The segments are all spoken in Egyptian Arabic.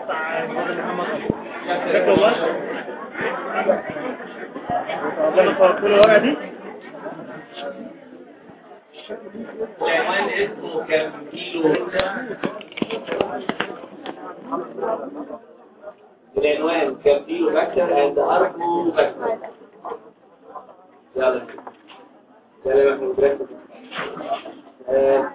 بتاع الراجل محمد فاكر والله انا صورت له الورقه دي العنوان اسمه كم كيلو العنوان كم كيلو بكتر اند ارجو بكتر يلا يلا يا محمود آه.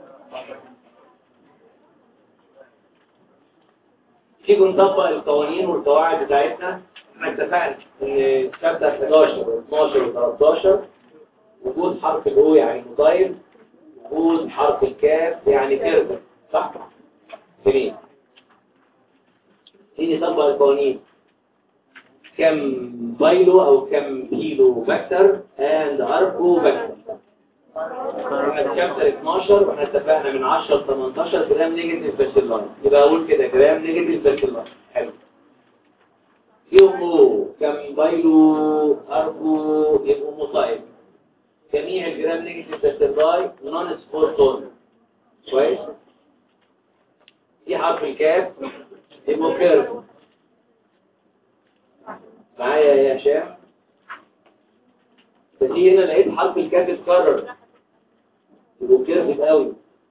تيجي نطبق القوانين والقواعد بتاعتنا احنا اتفقنا ان شابتر 11 و12 و13 وجود حرف الاو يعني مضايف وجود حرف الكاف يعني كيرف صح؟ جميل تيجي نطبق القوانين كم بايلو او كم كيلو بكتر اند اركو بكتر احنا شابتر 12 واحنا اتفقنا من 10 ل 18 جرام نيجاتيف باسيلاين يبقى اقول كده جرام نيجاتيف باسيلاين حلو يبقوا كم بايلو ارجو يبقوا مصائب جميع الجرام نيجاتيف باسيلاين نون سبور تون كويس في حرف الكاف يبقوا كيرف معايا يا هشام فدي هنا لقيت حرف الكاف اتكرر يبقوا كيرف قوي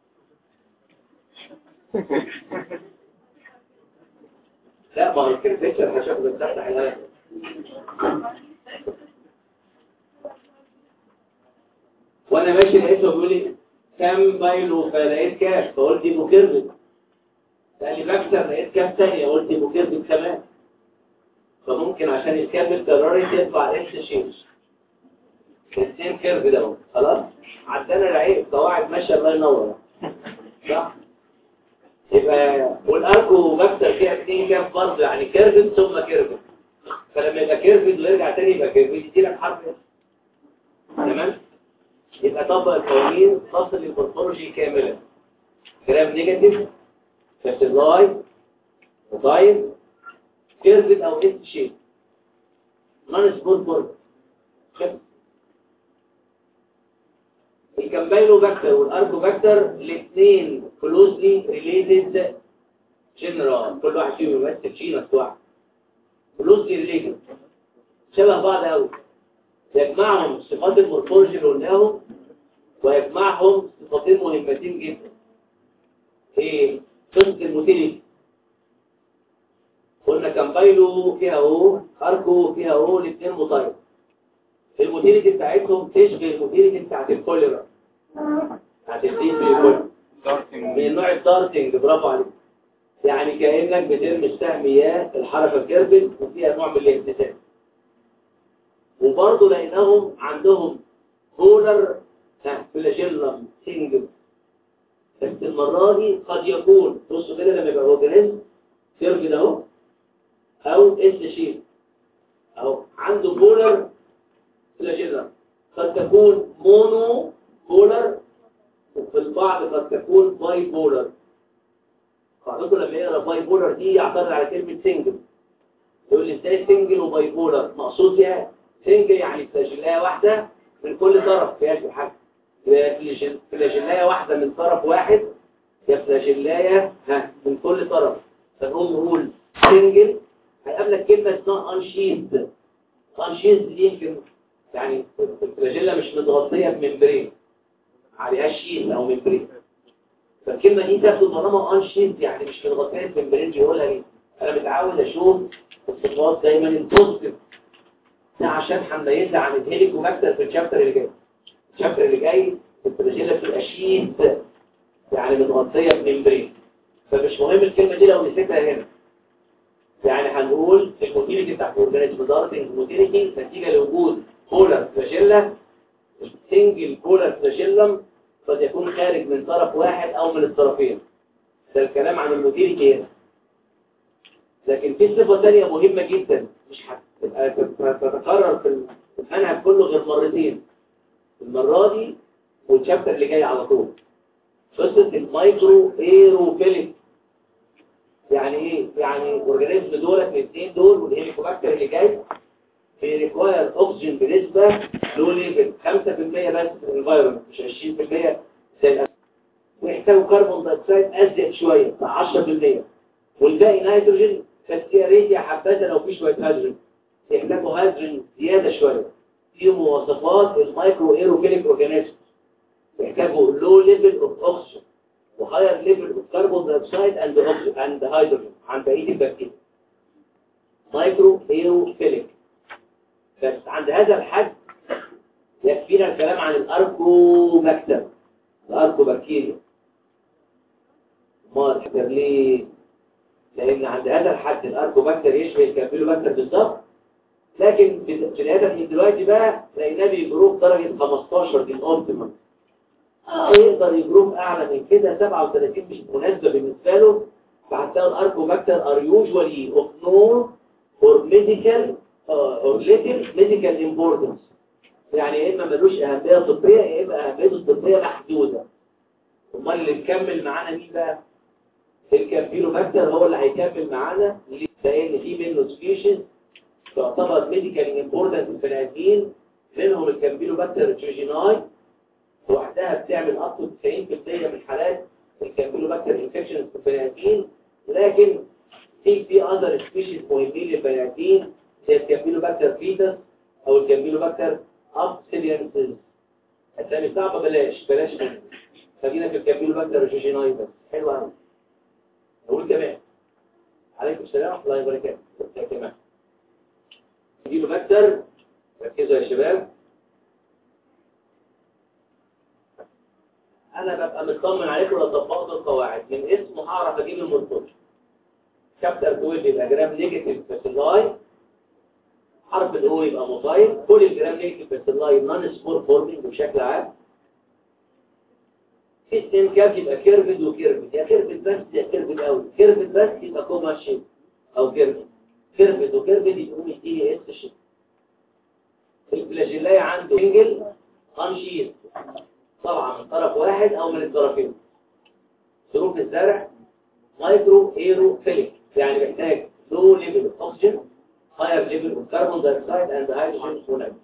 لا ما هو الكيرفتشر هشوف بتفتح الهواء وانا ماشي لقيته بيقول لي كام بايلو فلقيت كاف فقلت يبقوا كيرف قال لي بكسر لقيت كاف تانية قلت يبقوا كيرف كمان فممكن عشان الكاف اتكررت يطلع اكس شيبس السين كيرف ده اهو. خلاص عدنا العيب قواعد ماشيه الله ينور صح يبقى والارجو بكتر فيها اتنين كام برضه يعني كيرف ثم كيرف فلما يبقى كيرف ويرجع تاني يبقى كيرف يدي لك حرف تمام يبقى طبق القوانين تصل للمورفولوجي كاملا جرام نيجاتيف فاسلاي وطايف كيرف او اس شيب نون سبور بورد الكامبايلو باكتر والاركو باكتر الاثنين كلوزلي ريليتد جنرال كل واحد فيهم يمثل جينس واحد كلوزلي ريليتد شبه بعض قوي يجمعهم صفات المورفولوجي اللي قلناهم ويجمعهم صفتين مهمتين جدا ايه قصه الموتيليتي قلنا كامبايلو فيها او اركو فيها او الاثنين مطير الموتيليتي بتاعتهم تشبه الموتيليتي بتاعت الكوليرا بتاعت الدين في الكوليرا من نوع الدارتنج برافو عليك يعني كأنك بترمي سهم ياه الحركة كيرفت وفيها نوع من الامتثال وبرضه لقيناهم عندهم بولر فلاجيلم سنجل بس المرة دي قد يكون بصوا كده لما يبقى اورجانيزم كيرف ده اهو او اس شيب اهو عنده بولر فلاجيلم قد تكون مونو بولر وفي البعض قد تكون باي بولر بعضكم لما يقرا باي بولر دي يعترض على كلمة سنجل يقول لي ازاي سنجل وباي بولر مقصود فيها سنجل يعني فلاجيلايه واحدة من كل طرف فيهاش حاجة فلاجيلايه واحدة من طرف واحد يا فلاجيلايه ها من كل طرف فنقوم نقول سنجل هيقابلك كلمة اسمها انشيزد انشيزد دي يمكن يعني الفلاجيلا مش متغطية بممبرين عليها شيز او ممبرين فالكلمة دي تاخد طالما انشيز يعني مش متغطية بممبرين بيقولها ايه انا متعود اشوف الصفات دايما البوزيتيف ده عشان هنميزها عن الهيليكوباكتر في الشابتر اللي جاي الشابتر اللي جاي الفلاجيلا بتبقى شيز يعني متغطية بممبرين فمش مهم الكلمة دي لو نسيتها هنا يعني هنقول الموتيليتي بتاعت الاورجانيزم دارتنج موتيليتي نتيجة لوجود بولر فلاجيلا سنجل بولر فلاجيلم قد يكون خارج من طرف واحد او من الطرفين ده الكلام عن الموتيليتي هنا لكن في صفة تانية مهمة جدا مش هتبقى تتكرر في المنهج كله غير مرتين المرة دي والشابتر اللي جاي على طول قصة المايكرو ايروفيليك يعني ايه؟ يعني اورجانيزم دولت الاثنين دول والهيليكوباكتر اللي جاي بيريكواير اكسجين بنسبة لو ليفل 5% بس في الانفايرمنت مش 20% زي الأسفل ويحتاجوا كربون دايوكسيد ازيد شوية بتاع 10% والباقي نيتروجين بس يا ريت يا حبذا لو في شويه هيدروجين يحتاجوا هيدروجين زياده شويه في مواصفات المايكرو ايروفيليك اورجانيزم يحتاجوا لو ليفل اوف اوكسجين وهاير ليفل اوف كربون دايوكسيد اند اوكسجين اند هيدروجين عن بقيه البكتيريا مايكرو ايروفيليك بس عند هذا الحد يكفينا الكلام عن الاركوباكتر الاركوبكتيريا ما تحضر ليه لان عند هذا الحد الاركوباكتر يشبه الكامبيلوباكتر بالظبط لكن في في الهدف من دلوقتي بقى لقيناه بيجروب درجه 15 دي الاوبتيمم اه يقدر يجروب اعلى من كده 37 مش مناسبه بالنسبه له فهتلاقي الاركوباكتر ار يوجوالي اوف نو اور ميديكال اور ليتل ميديكال امبورتنس يعني يا اما ملوش اهميه طبيه يا اما اهميته الطبيه محدوده امال اللي مكمل معانا مين بقى الكامبيلوباكتر هو اللي هيكمل معانا لان في منه سبيشيز تعتبر ميديكال امبورتنت في البني ادمين منهم الكامبيلوباكتر تريجيناي لوحدها بتعمل up to 90% من حالات الكامبيلوباكتر انفكشن في البني ادمين لكن في في اذر سبيشيز مهمين للبني ادمين زي الكامبيلوباكتر فيتس او الكامبيلوباكتر ابسيليانسز اسامي صعبه بلاش بلاش منه خلينا في الكامبيلوباكتر جوجيناي بس حلو قوي اقول كمان عليكم السلام ورحمه الله وبركاته يا كمان كامبيلوباكتر ركزوا يا شباب انا ببقى مطمن عليكم لو طبقت القواعد من اسمه هعرف اجيب المنتج شابتر 12 يبقى جرام نيجاتيف باسيلاي حرف الاو يبقى موبايل كل الجرام نيجاتيف باسيلاي نون سبور فورمينج بشكل عام السين كاف يبقى كيرفد وكيرفد يا كيرفد بس يا كيرفد قوي كيرفد بس يبقى كوما شيب او كيرفد كيرفد وكيرفد يبقوا مديني اس شيب الفلاجيلاي عنده سنجل انشيت طبعا من طرف واحد او من الطرفين ظروف الزرع مايكرو ايرو فيليك يعني محتاج لو ليفل اوف اوكسجين هاير ليفل اوف كربون دايوكسيد اند هيدروجين ونيتروجين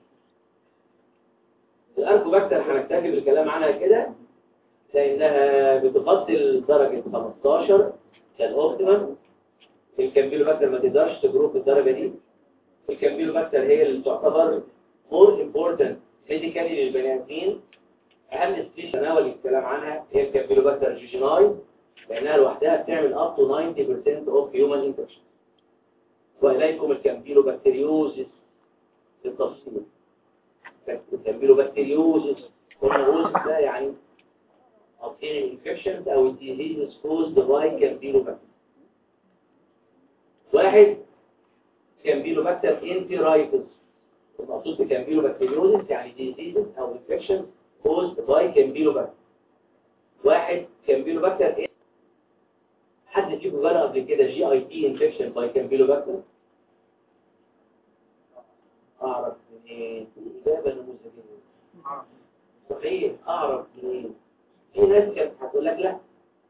الاركوباكتر هنكتفي بالكلام عنها كده لانها بتفضل درجه 15 كالاوبتيمم الكامبيلوباكتر ما تقدرش تجروب الدرجه دي الكامبيلوباكتر هي اللي تعتبر مور امبورتنت ميديكالي للبني ادمين اهم سبيش تناول الكلام عنها هي الكامبيلوباكتر جوجيناي لانها لوحدها بتعمل up to 90% of human infection واليكم الكامبيلوبكتيريوزيس بالتفصيل الكامبيلوبكتيريوزيس قلنا ده يعني obtaining infections او diseases caused by campylobacter واحد campylobacter enteritis المقصود بكامبيلوبكتيريوزيس يعني diseases او infections caused by campylobacter واحد campylobacter حد فيكم جرى قبل كده جي اي تي انفكشن باي كامبيلوباكتر اعرف منين الاجابه نموذجيه صحيح اعرف منين في ناس كانت هتقول لك لا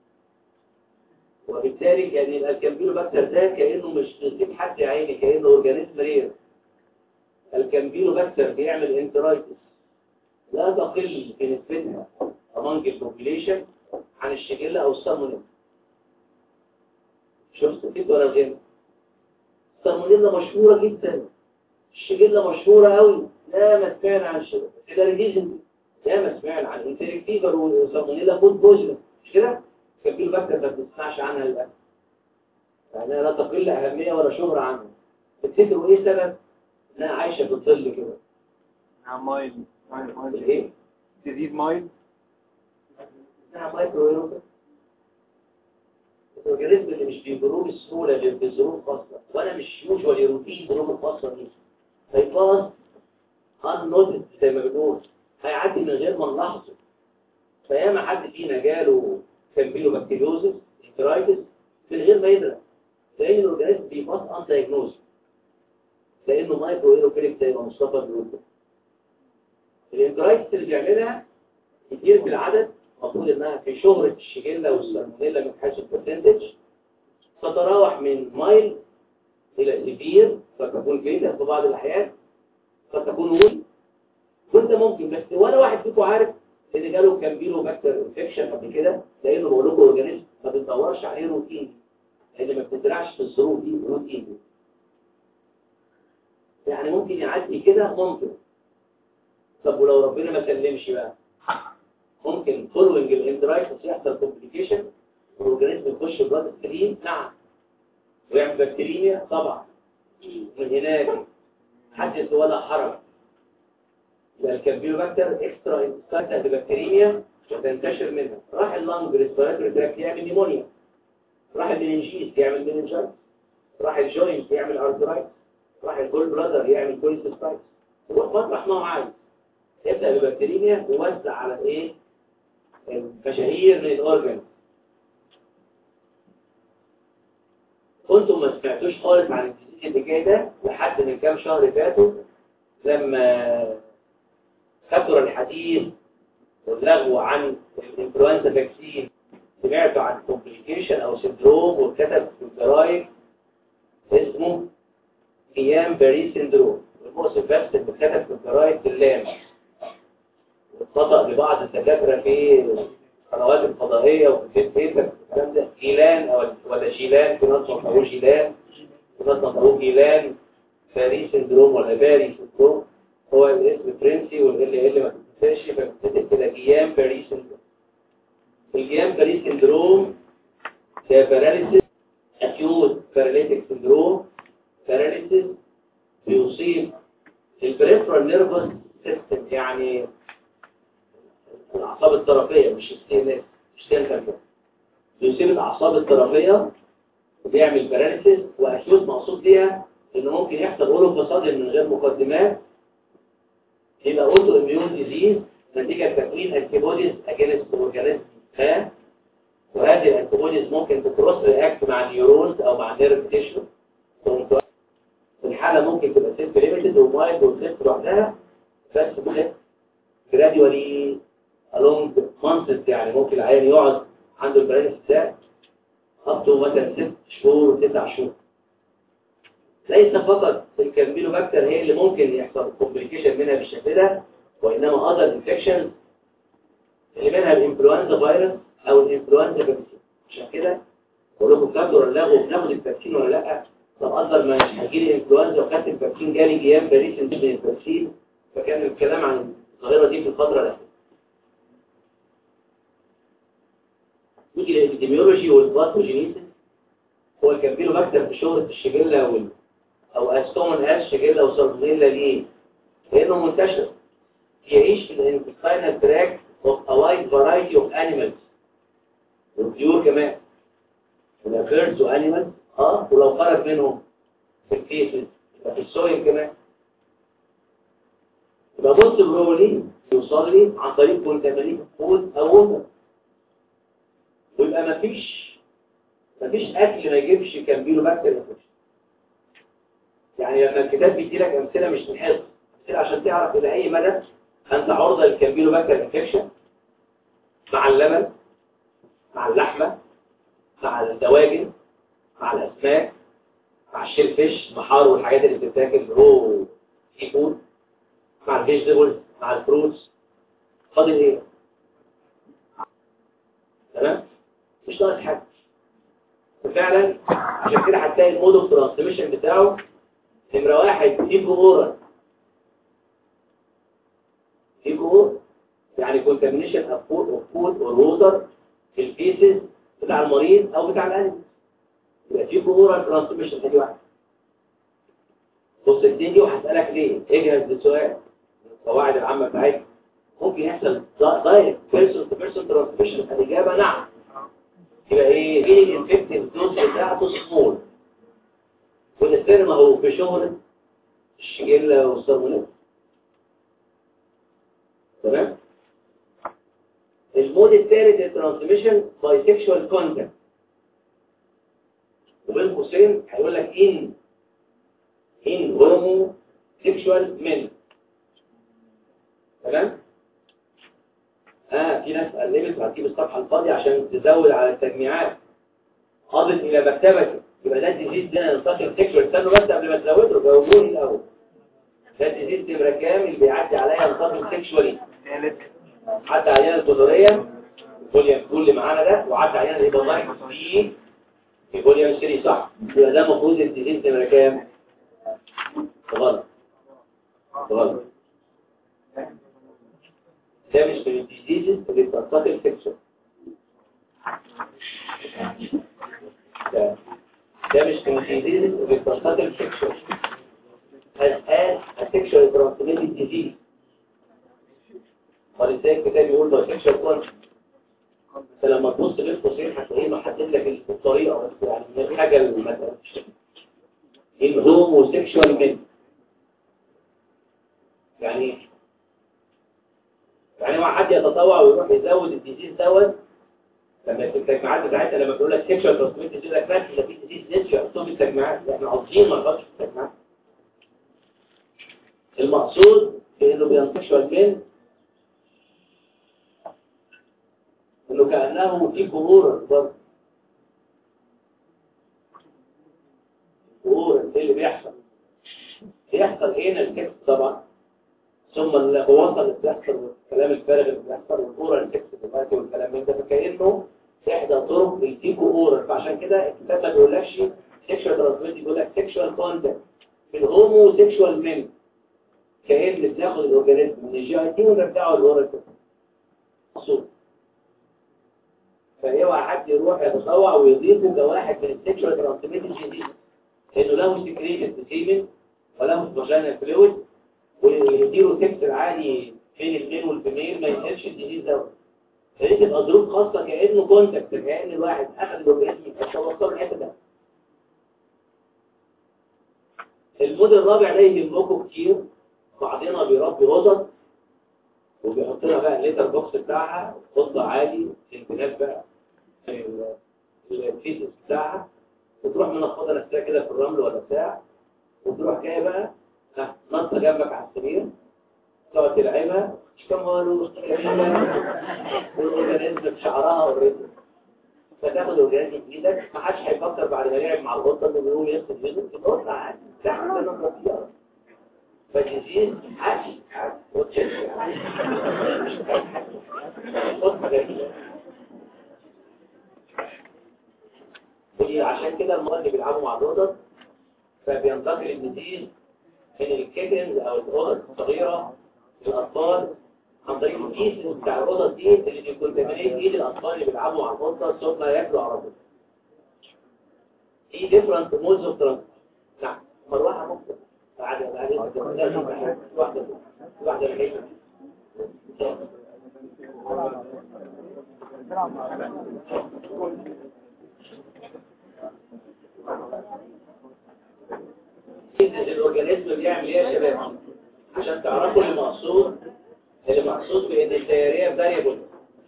وبالتالي يعني يبقى الكامبيلوباكتر ده كانه مش نصيب حد يا عيني كانه اورجانيزم رير الكامبيلوباكتر بيعمل انترايتس لا تقل في نسبتها among البوبيليشن عن الشجلة او السالمونيلا شفت كده ولا غير السالمونيلا مشهورة جدا الشجلة مشهورة قوي لا ما سمعنا عن الشجلة الريجيزن لا ما سمعنا عن انتريك فيبر وسالمونيلا فود بوزن مش كده كبير بكتر ما بتسمعش عنها الآن يعني لا تقل أهمية ولا شهرة عنها تفتكروا ايه سبب انها عايشة في الظل كده مايل مايل مايل ايه تزيد مايل انها مايكرو ايروبا الاورجانيزم اللي مش بيجروه بسهولة غير بظروف خاصة وانا مش يوجوالي روتين ظروف الخاصة دي هيفاز unnoticed زي ما بنقول هيعدي من غير ما نلاحظه فياما حد فينا جاله كامبيلو بكتيريوزس انترايتس من غير ما يدرك لان الاورجانيزم بيباص ان دايجنوز لانه مايكرو ايروفيليك زي ما مصطفى بيقول الانترايتس اللي بيعملها كتير في العدد المفروض انها في شهرة الشيجيلا والسالمونيلا من حيث البرسنتج تتراوح من مايل الى سيفير فتكون فيتا في بعض الاحيان فتكون وين وانت ممكن بس ولا واحد فيكم عارف ان جاله كامبيلو باكتر انفكشن قبل كده لانه بقول لكم اورجانيزم ما بتدورش عليه روتين اللي ما بتزرعش في الظروف دي روتين يعني ممكن يعدي كده ممكن طب ولو ربنا ما سلمش بقى ممكن فولوينج الاندرايتس يحصل كومبليكيشن الاورجانيزم يخش بلاد ستريم نعم ويعمل بكتيريميا طبعا من هناك حدث ولا حرج يبقى الكامبيوباكتر اكسترا انتستايت بكتيريميا وتنتشر منها راح اللنج ريسبيراتوري تراكت يعمل نيمونيا راح المننجيز يعمل مننجايتس راح الجوينت يعمل ارثرايتس راح الجول بلادر يعمل كوليسيستايتس هو مطرح ما هو عايز يبدا ببكتيريميا ووزع على ايه المشاهير من الاورجن كنتم ما سمعتوش خالص عن الديزيز اللي جاي ده لحد من كام شهر فاتوا لما كثر الحديث واللغو عن الانفلونزا فاكسين سمعتوا عن كومبليكيشن او سندروم وكتب في الجرايد اسمه قيام باريس سندروم المؤسف بس اللي كتب في الجرايد باللام واتخطأ لبعض الدكاترة في القنوات الفضائية وفي الفيسبوك الكلام ده جيلان أو ولا جيلان في ناس نطقوه جيلان في ناس نطقوه جيلان باريس سندروم ولا باري سندروم هو الاسم فرنسي واللي اللي ما تنساش فبتكتب كده جيام باريس سندروم الجيام باريس سندروم ده باراليسيس اكيوت باراليتيك سندروم باراليسيس بيصيب البريفرال نيرفس سيستم يعني الاعصاب الطرفيه مش السي ان اس مش سنتر بيصيب الاعصاب الطرفيه وبيعمل باراليسيس واكيوت مقصود بيها انه ممكن يحصل اولو فساد من غير مقدمات يبقى اوتو اميون ديزيز نتيجه تكوين انتيبوديز اجينست اورجانيزم ما وهذه الانتيبوديز ممكن تكروس رياكت مع النيورونز او مع النيرف تيشو الحاله ممكن تبقى سيلف ليميتد ومايلد وسيلف لوحدها بس بخف جراديولي along months يعني ممكن العيان يقعد عنده البرانس ده up to مثلا ست شهور وتسع شهور ليس فقط الكامبيلوباكتر هي اللي ممكن يحصل كومبليكيشن منها بالشكل ده وإنما other infections اللي منها الانفلونزا فيروس أو الانفلونزا فاكسين عشان كده بقول لكم بتاخدوا ولا لا وبناخد الفاكسين ولا لا طب قدر ما مش هيجي لي انفلونزا وخدت الفاكسين جالي جيام باريس من الفاكسين فكان الكلام عن الظاهرة دي في الفترة الأخيرة نيجي للإبيديميولوجي والباثوجينيسيس هو الكامبيلوباكتر في شهرة الشجلة وال أو أستومن أس شجلة وسالمونيلا ليه؟ لأنه منتشر يعيش في الانتستينال تراك of a wide variety of animals والطيور كمان والبيردز وانيمالز اه ولو خرج منهم في الفيسز يبقى في السويل كمان يبقى بص البرولي يوصل لي عن طريق كونتامينيت فود او ووتر ويبقى مفيش مفيش اكل ما يجيبش كامبيلو باكتر يخش يعني لما الكتاب بيدي لك امثله مش من حفظ امثله عشان تعرف الى اي مدى انت عرضه للكامبيلو باكتر انفكشن مع اللبن مع اللحمه مع الدواجن مع الاسماك مع الشيل فيش بحار والحاجات اللي بتتاكل رو سي فود مع الفيجيتابلز مع الفروتس فاضل ايه تمام مش ناقص حاجه ففعلا عشان كده هتلاقي المود اوف ترانسميشن بتاعه نمره واحد ديجو اورال ديجو اورال يعني كونتامينيشن اوف فود اوف فود اور ووتر في الفيسز بتاع المريض او بتاع الانيمال يبقى ديجو اورال ترانسميشن ادي واحد بص الدين دي وهسألك ليه اجهز للسؤال القواعد العامة بتاعتك ممكن يحصل دايركت بيرسون تو بيرسون ترانسميشن الإجابة نعم يبقى ايه ايه الانفكتيف دوز بتاعته سمول والسيرما هو في شهرة الشجلة والصرمونات تمام المود الثالث الترانسميشن باي سيكشوال كونتاكت وبين قوسين هيقول لك ان ان هومو سيكشوال من تمام اه في ناس قلبت وهتجيب الصفحه الفاضيه عشان تزود على التجميعات قضت الى مكتبتي يبقى ده الديزيز ده ينتشر سيكشوال استنوا بس قبل ما تزودوا جاوبوني الاول ده الديزيز نمره كام اللي بيعدي عليا ينتشر سيكشوالي ثالث عدى علينا الجدريه الفوليوم كل اللي معانا ده وعدى علينا الايبولايت دي الفوليوم 3 صح يبقى ده المفروض الديزيز نمرة كام؟ غلط غلط ده مش من الديزيز اللي بتنطق الفكسر ده ده مش من الديزيز اللي بتنطق الفكسر الآن السكشوال ترانسميتد ديزيز ولذلك الكتاب بيقول ده سكشوال كونت انت لما تبص للقصير هتلاقيه محدد لك الطريقه بس يعني من الحاجه اللي مثلا الهوموسيكشوال من يعني ايه؟ يعني ما حد يتطوع ويروح يزود الديزيز دوت لما في التجمعات بتاعتها لما بيقول لك سيكشوال ترانسميت يقول لك لا ده في ديزيز نسي يحطوه في التجمعات احنا قاصدين ما نحطش في التجمعات المقصود بانه بينتشر من انه كانه في قبور برضه قبور ايه اللي بيحصل بيحصل هنا الكتف طبعا ثم الوصل اللي بيحصل والكلام الفارغ اللي بيحصل والقورة الكتف دلوقتي والكلام من ده فكأنه احدى طرق بيديكوا قورة فعشان كده الكتاب ما بيقولكش سيكشوال ترانسميت بيقول لك سيكشوال كونتاكت في الهومو سيكشوال من كأن بتاخد الاورجانيزم من الجي اي تي ونرجعه للورا مقصود فاوعى حد يروح يتطوع ويضيفه كواحد من السيكشوال ترانسميت الجديد لانه له سكريشن سيمن وله فاجينال فلويد ويديله تكسر عالي بين الميل والفيميل ما ينقلش الجديد ده فدي تبقى ظروف خاصه كانه كونتاكت كان الواحد اخذ الاورجانيزم يتوصل الحته ده الموديل الرابع ده يهمكم كتير بعضنا بيربي قطط وبيحط لها بقى الليتر بوكس بتاعها قطه عادي البنات بقى الفيسس بتاعها وتروح منفضه نفسها كده في الرمل ولا بتاع وتروح جايه بقى ها نطه جنبك على السرير تقعد تلعبها كمالو والاورجانيزم بشعرها والرجل فتاخد الاورجانيزم في ايدك ما حدش هيفكر بعد ما يلعب مع القطه انه بيقوم يغسل ايده القطه عادي تحت نظره فالجزيز عادي عادي وتشد قطه غريبه ودي عشان كده المرة اللي بيلعبوا مع القطط فبينتقل الجزيز من الكيتنز او القطط الصغيره للاطفال عن طريق الكيس بتاع القطط دي اللي بيكون تمرين ايد الاطفال اللي بيلعبوا مع القطه ثم ياكلوا على طول في ديفرنت مودز اوف ترانسفير نعم مروحه ممكن بعد بعد واحده واحده الحته الاورجانيزم بيعمل ايه يا شباب عشان تعرفوا المقصود اللي مقصود بان التياريه فاريبل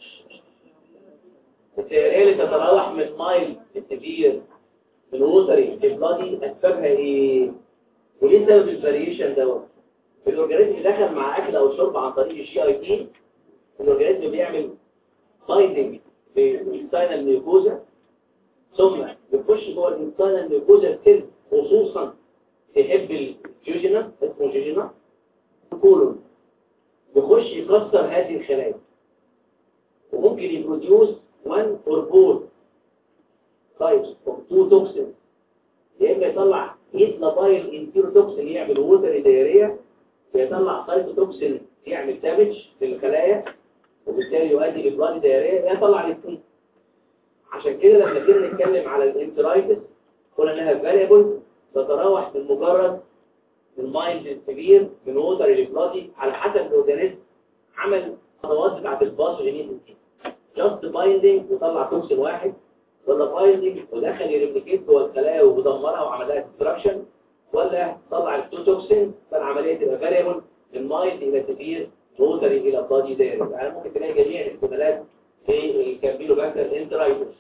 التياريه اللي تتراوح من مايل لسيفير من ووتري لبلادي اسبابها ايه وليه سبب الفاريشن دوت الاورجانيزم دخل مع اكل او شرب عن طريق الجي اي تي الاورجانيزم بيعمل بايندنج للساينال ميوكوزا ثم بيخش جوه الانسان ميوكوزا سيل خصوصا تحب الجوجينا اسمه جوجينا كولون بيخش يكسر هذه الخلايا وممكن يبروديوس 1 اور 4 تايبس اوف 2 توكسين يا اما يطلع هيتلابايل انتيروتوكسين يعمل ووتر دايريه يطلع سايتوتوكسين يعمل دامج للخلايا وبالتالي يؤدي لبلاد دايريه يطلع الاثنين عشان كده لما جينا نتكلم على الانترايتس قلنا انها فاريبل تتراوح من مجرد من مايلد سيفير من ووتر لبلادي على حسب الاورجانيزم عمل خطوات بتاعت الباثوجينيسيس جاست بايندينج وطلع توكسين واحد ولا بايندينج ودخل يريبليكيت جوه الخلايا ودمرها وعمل لها ديستراكشن ولا طلع التوتوكسين فالعمليه تبقى فاريبل من مايلد الى سيفير ووتر الى بلادي دايركت يعني ممكن تلاقي جميع الاحتمالات في الكامبيلوباكتر انترايتس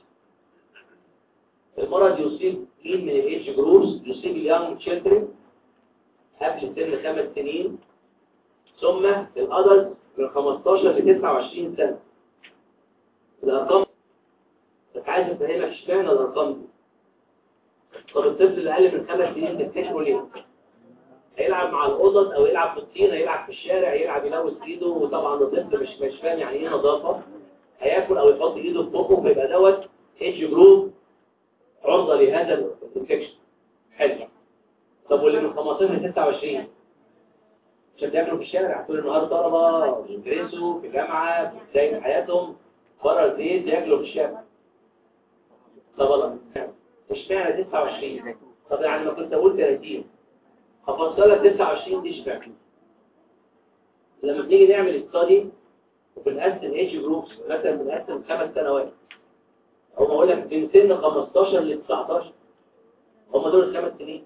المرض يصيب مين من الايدج جروبس يصيب اليانج تشيلدرن قبل سن خمس سنين ثم الادلت من 15 ل 29 سنه الارقام بس عايز افهمك اشمعنى الارقام دي طب الطفل اللي اقل من خمس سنين تفتكروا ليه هيلعب مع القطط او يلعب في الطين هيلعب في الشارع يلعب يلوث ايده وطبعا الطفل مش مش فاهم يعني ايه نظافه هياكل او يحط ايده في بقه فيبقى دوت ايدج جروب عرضة لهذا الانفكشن حلو طب واللي من 15 ل 26 عشان بياكلوا في الشارع طول النهار طلبة بيدرسوا في جامعة في حياتهم بره البيت بياكلوا في الشارع طب والله اشمعنى 29 طب يعني ما كنت اقول 30 هفصل لك 29 دي اشمعنى لما بنيجي نعمل استادي وبنقسم ايج جروبس مثلا بنقسم خمس سنوات او بقول لك من سن 15 ل 19 هم دول الخمس سنين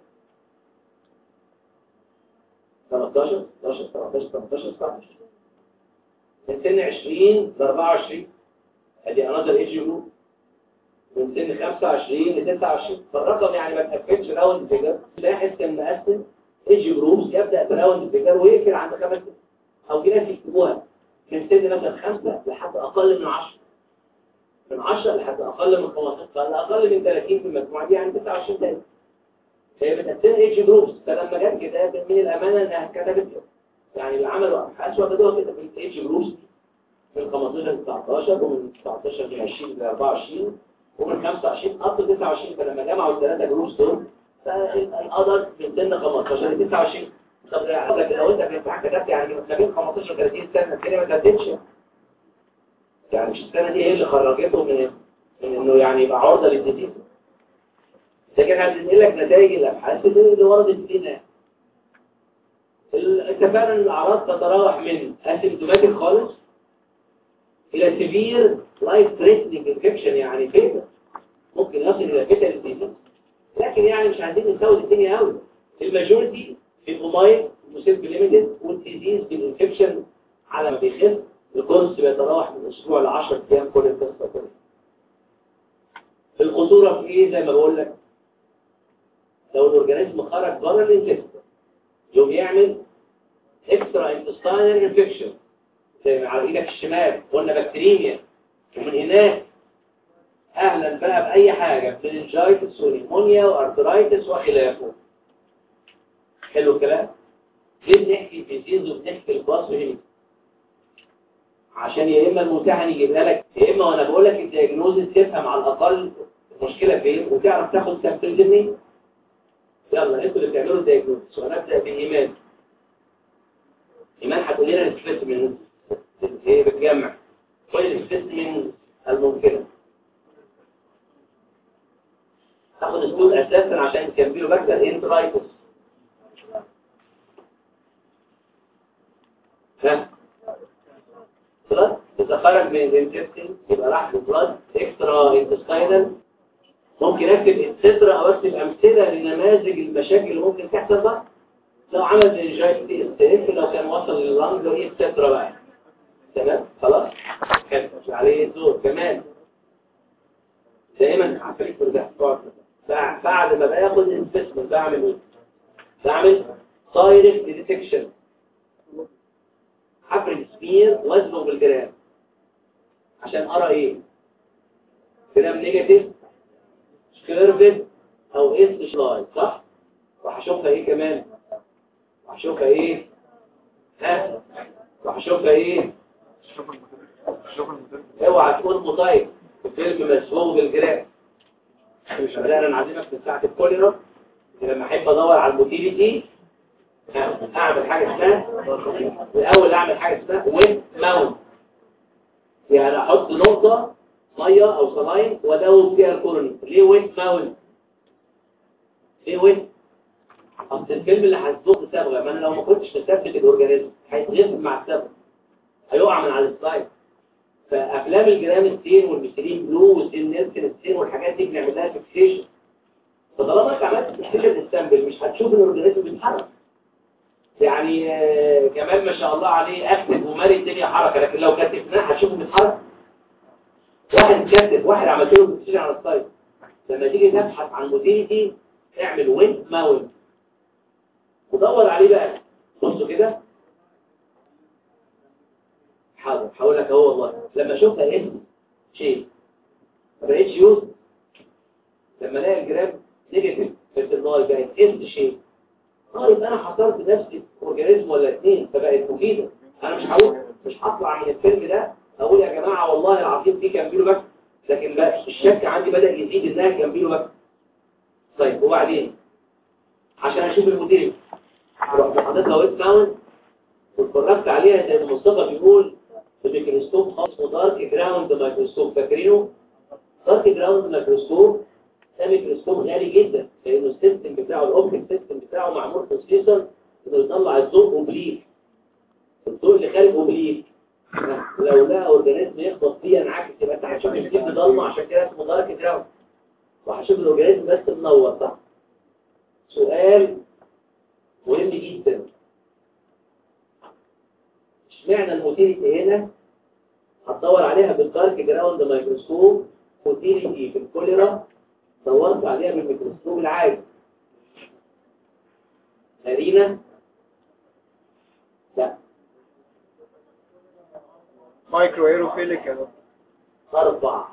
13 16 17 18 19 من سن 20 ل 24 ادي انذر ايج جروب من سن 25 ل 29 فالرقم يعني ما تقفلش راوند فيجر لاحظ كان مقسم ايج جروبس يبدا براوند فيجر ويقفل عند خمس سنين او في ناس يكتبوها من سن مثلا 5 لحد اقل من 10 من 10 لحد اقل من 15 فالاقل من 30 في المجموعه دي يعني 29 سنه هي بتقسم ايج جروبس فلما جت كده من الامانه انها كتبت كده يعني اللي عملوا ابحاث وكتبوا كده في الايج جروبس من 15 ل 19 ومن 19 ل 20 ل 24 ومن 25 up to 29 فلما جمعوا الثلاثه جروبس دول فالقدر من سن 15 ل 29 طب لك لو انت في امتحان كتبت يعني ما بين 15 و 30 سنه كده ما تقدمش يعني مش السنه دي هي اللي خرجته من من انه يعني يبقى عرضه للديزيز لكن هتنقل لك نتائج الابحاث اللي وردت فينا اتفقنا ان الاعراض تتراوح من اسيمتوماتيك خالص الى سيفير لايف ثريتنينج انفكشن يعني فيتر ممكن يصل الى فيتال ديزيز لكن يعني مش عايزين نسود الدنيا قوي الماجورتي بيبقوا مايل وسيلف ليميتد والديزيز بالانفكشن على ما بيخف الكورس بيتراوح من اسبوع ل 10 ايام كل القصه كلها الخطوره في ايه زي ما بقول لك لو الاورجانيزم خرج بره الانتستين يوم يعمل اكسترا انتستينال انفكشن زي ما على ايدك الشمال قلنا بكتيريميا ومن هناك اهلا بقى باي حاجه بلنجايتس ونيمونيا وارثرايتس وخلافه حلو الكلام ليه بنحكي ديزيز وبنحكي الباص هنا عشان يا اما الممتحن يجيبها لك يا اما وانا بقول لك الدياجنوزس تفهم على الاقل المشكله فين وتعرف تاخد سامبلز منين يلا انتوا اللي بتعملوا الدياجنوزس وهنبدا بايمان ايمان هتقول لنا السبيسمن ايه بتجمع كل السبيسمن الممكنه تاخد السود اساسا عشان تكملوا بكتر انترايتس ها بلاد إذا خرج من الانتستين يبقى راح بلاد اكسترا انتستينال ممكن اكتب اكسترا او اكتب امثله لنماذج المشاكل اللي ممكن تحصل بقى لو عمل انجايتي استهف لو كان وصل لللنج ايه اكسترا بقى تمام خلاص كان عليه الدور كمان دايما عفريت ده بعد ما باخد السبيسمن بعمل ايه بعمل دايركت ديتكشن حفر سمير وزنه بالجرام عشان ارى ايه جرام نيجاتيف كيرفد او اس سلايد صح وهشوفها ايه كمان وهشوفها ايه ها وهشوفها ايه اوعى تكون مطيب الفيلم مسبوق بالجرام لا انا عازمك في ساعه الكوليرا لما احب ادور على الموتيليتي اعمل حاجه اسمها الاول اعمل حاجه اسمها ويت ماونت يعني احط نقطه ميه او صلاين وادوب فيها الكولوني ليه ويت ماونت ليه ويت اصل الفيلم اللي هتزق صبغه ما انا لو ما كنتش مثبت الاورجانيزم هيتغسل مع الصبغه هيقع من على السلايد فافلام الجرام ستين والميثيلين بلو والسين نيلسون ستين والحاجات دي بنعمل لها فيكسيشن فطالما انت عملت فيكسيشن للسامبل مش هتشوف الاورجانيزم بيتحرك يعني آه، كمان ما شاء الله عليه اكتب ومالي الدنيا حركه لكن لو كتبناه هتشوفه بيتحرك واحد كتب واحد عملت له فيكسيشن على السايد لما تيجي تبحث عن موتيليتي اعمل ويند ماونت ودور عليه بقى بصوا كده حاضر هقول لك اهو والله لما شفتها اسم شيء ما بقتش يوز لما الاقي الجرام نيجاتيف في النار بقت اسم شيء اه يبقى انا حصرت نفسي في اورجانيزم ولا اثنين فبقت مفيده انا مش هقول مش هطلع من الفيلم ده اقول يا جماعه والله العظيم دي كان بيقولوا بس لكن بقى الشك عندي بدا يزيد انها كان بيقولوا بس طيب وبعدين عشان اشوف المدير رحت حاططها ويب ماونت واتفرجت عليها زي ما مصطفى بيقول بميكروسكوب خاص دارك جراوند مايكروسكوب فاكرينه دارك جراوند مايكروسكوب ده ميكروسكوب غالي جدا لانه السيستم بتاعه الاوبتيك سيستم بتاعه معمول خصيصا انه يطلع الضوء اوبليك الضوء اللي خارج اوبليك لو لقى اورجانيزم يخبط فيه انعكس يبقى انت هتشوف الجسم ضلمه عشان كده اسمه دارك جراوند وهشوف الاورجانيزم بس منور صح سؤال مهم جدا اشمعنى الموتيليتي هنا هتدور عليها بالدارك جراوند مايكروسكوب موتيليتي في الكوليرا دورت عليها بالميكروسكوب العادي مارينا لا مايكرو ايروفيليك يا دكتور أربع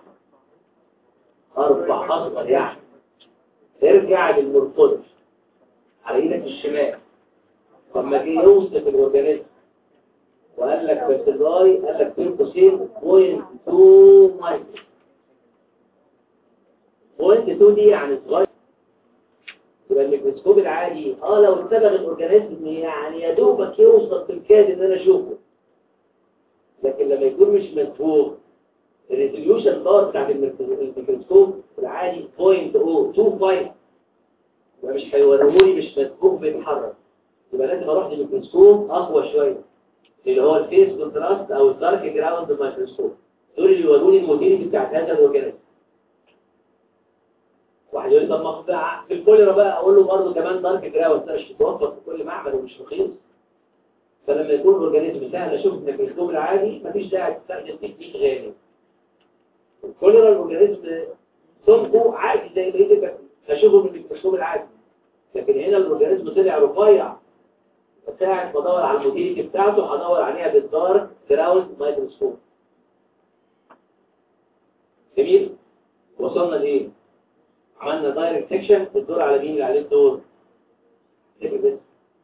أربع أصغر يعني ارجع للمرفوض على ايدك الشمال لما جه يوصف الأورجانيزم وقال لك بس الراي قال لك بين قوسين بوينت 2 مايكرو بوينت 2 دي يعني صغير يبقى الميكروسكوب العادي اه لو اتبغ الاورجانيزم يعني يا دوبك يوصل بالكاد ان انا اشوفه لكن لما يكون مش مسبوق الريزوليوشن باور بتاعت الميكروسكوب العادي 0.025 يبقى مش هيوريهولي مش مسبوق بيتحرك يبقى لازم اروح للميكروسكوب اقوى شويه اللي هو الفيس كونتراست او الدارك جراوند مايكروسكوب دول اللي يوروني الموتيليتي بتاعت هذا الاورجانيزم واحد يقول لي طب ما في- في الكوليرا بقى اقول له برضه كمان دارك جراوند ده مش متوفر في كل معمل ومش رخيص فلما يكون الاورجانيزم سهل اشوف الميكروسكوب العادي مفيش داعي تستخدم تكنيك غالي الكوليرا الاورجانيزم سمكه عادي زي بقيه البكتيريا اشوفه بالميكروسكوب العادي لكن هنا الاورجانيزم طلع رفيع ساعة ما ادور على الموتيليتي بتاعته هدور عليها بالدارك جراوند مايكروسكوب جميل وصلنا لايه عملنا دايركت سيكشن الدور على مين اللي عليه الدور افتكر بس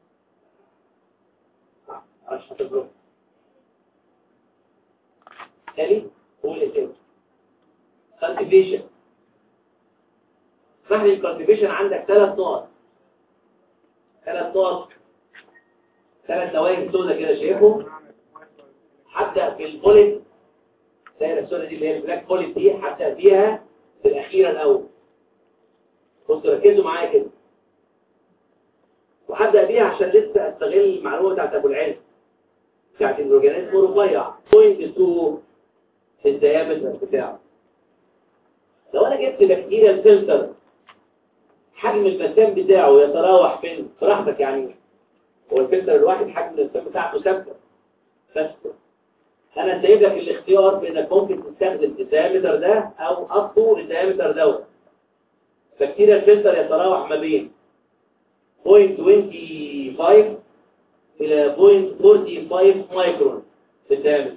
آه، معلش هتضرب تاني قول ايه تاني كالتيفيشن اسمح لي الكالتيفيشن عندك ثلاث نقط ثلاث نقط ثلاث دوائر سوداء كده شايفهم هبدأ بالبوليت الدائرة السوداء دي اللي هي البلاك بوليت دي هبدأ بيها في الأخيرة الأول بصوا ركزوا معايا كده وهبدأ بيها عشان لسه استغل المعلومة بتاعت أبو العلم بتاعت الأورجانيزم رفيع بوينت 2 في الديامتر بتاعه لو أنا جبت بكتيريا فلتر حجم المسام بتاعه يتراوح فين براحتك يعني هو الفلتر الواحد حجم المسام بتاعته ثابته بس انا سايب لك الاختيار بانك ممكن تستخدم الديامتر ده او اقصه الديامتر دوت بكتيريا الفلتر يتراوح ما بين 0.25 الى 0.45 مايكرون في الديامتر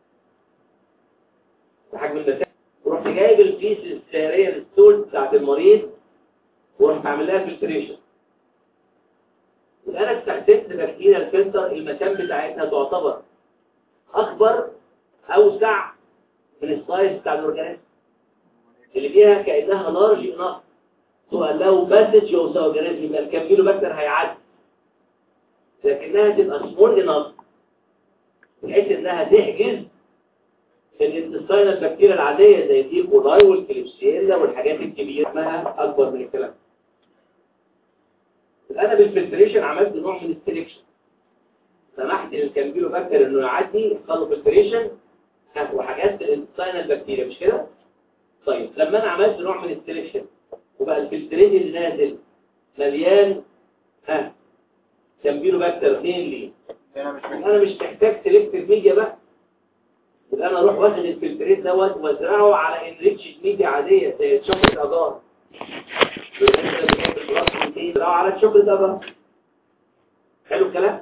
في حجم المسام ورحت جايب البيس السعريه للستول بتاعت المريض ورحت عامل لها فلتريشن يبقى انا استخدمت بكتيريا الفلتر المكان بتاعتها تعتبر اكبر اوسع من السايز بتاع الاورجانيزم اللي فيها كانها لارج انف سؤال لو باسج يوصل اورجانيزم يبقى الكامبيلو باكتر هيعدي لكنها تبقى سمول انف بحيث انها تحجز الانتستاينال بكتيريا العاديه زي الدي كولاي والكليبسيلا والحاجات الكبيره اسمها اكبر من الكلام انا بالفلتريشن عملت نوع من السليكشن سمحت للكامبيلو باكتر انه يعدي خلوا فلتريشن وحاجات الانتستاينال بكتيريا مش كده طيب لما انا عملت نوع من السليكشن وبقى الفلترين اللي نازل مليان ها كامبيلو باكتر اثنين ليه انا مش محتاج انا مش محتاج سلكتيف ميديا بقى يبقى انا اروح واخد الفلترين دوت وازرعه على انريتشد ميديا عاديه زي شوكليت اجار ازرعه على الشوكليت اجار حلو الكلام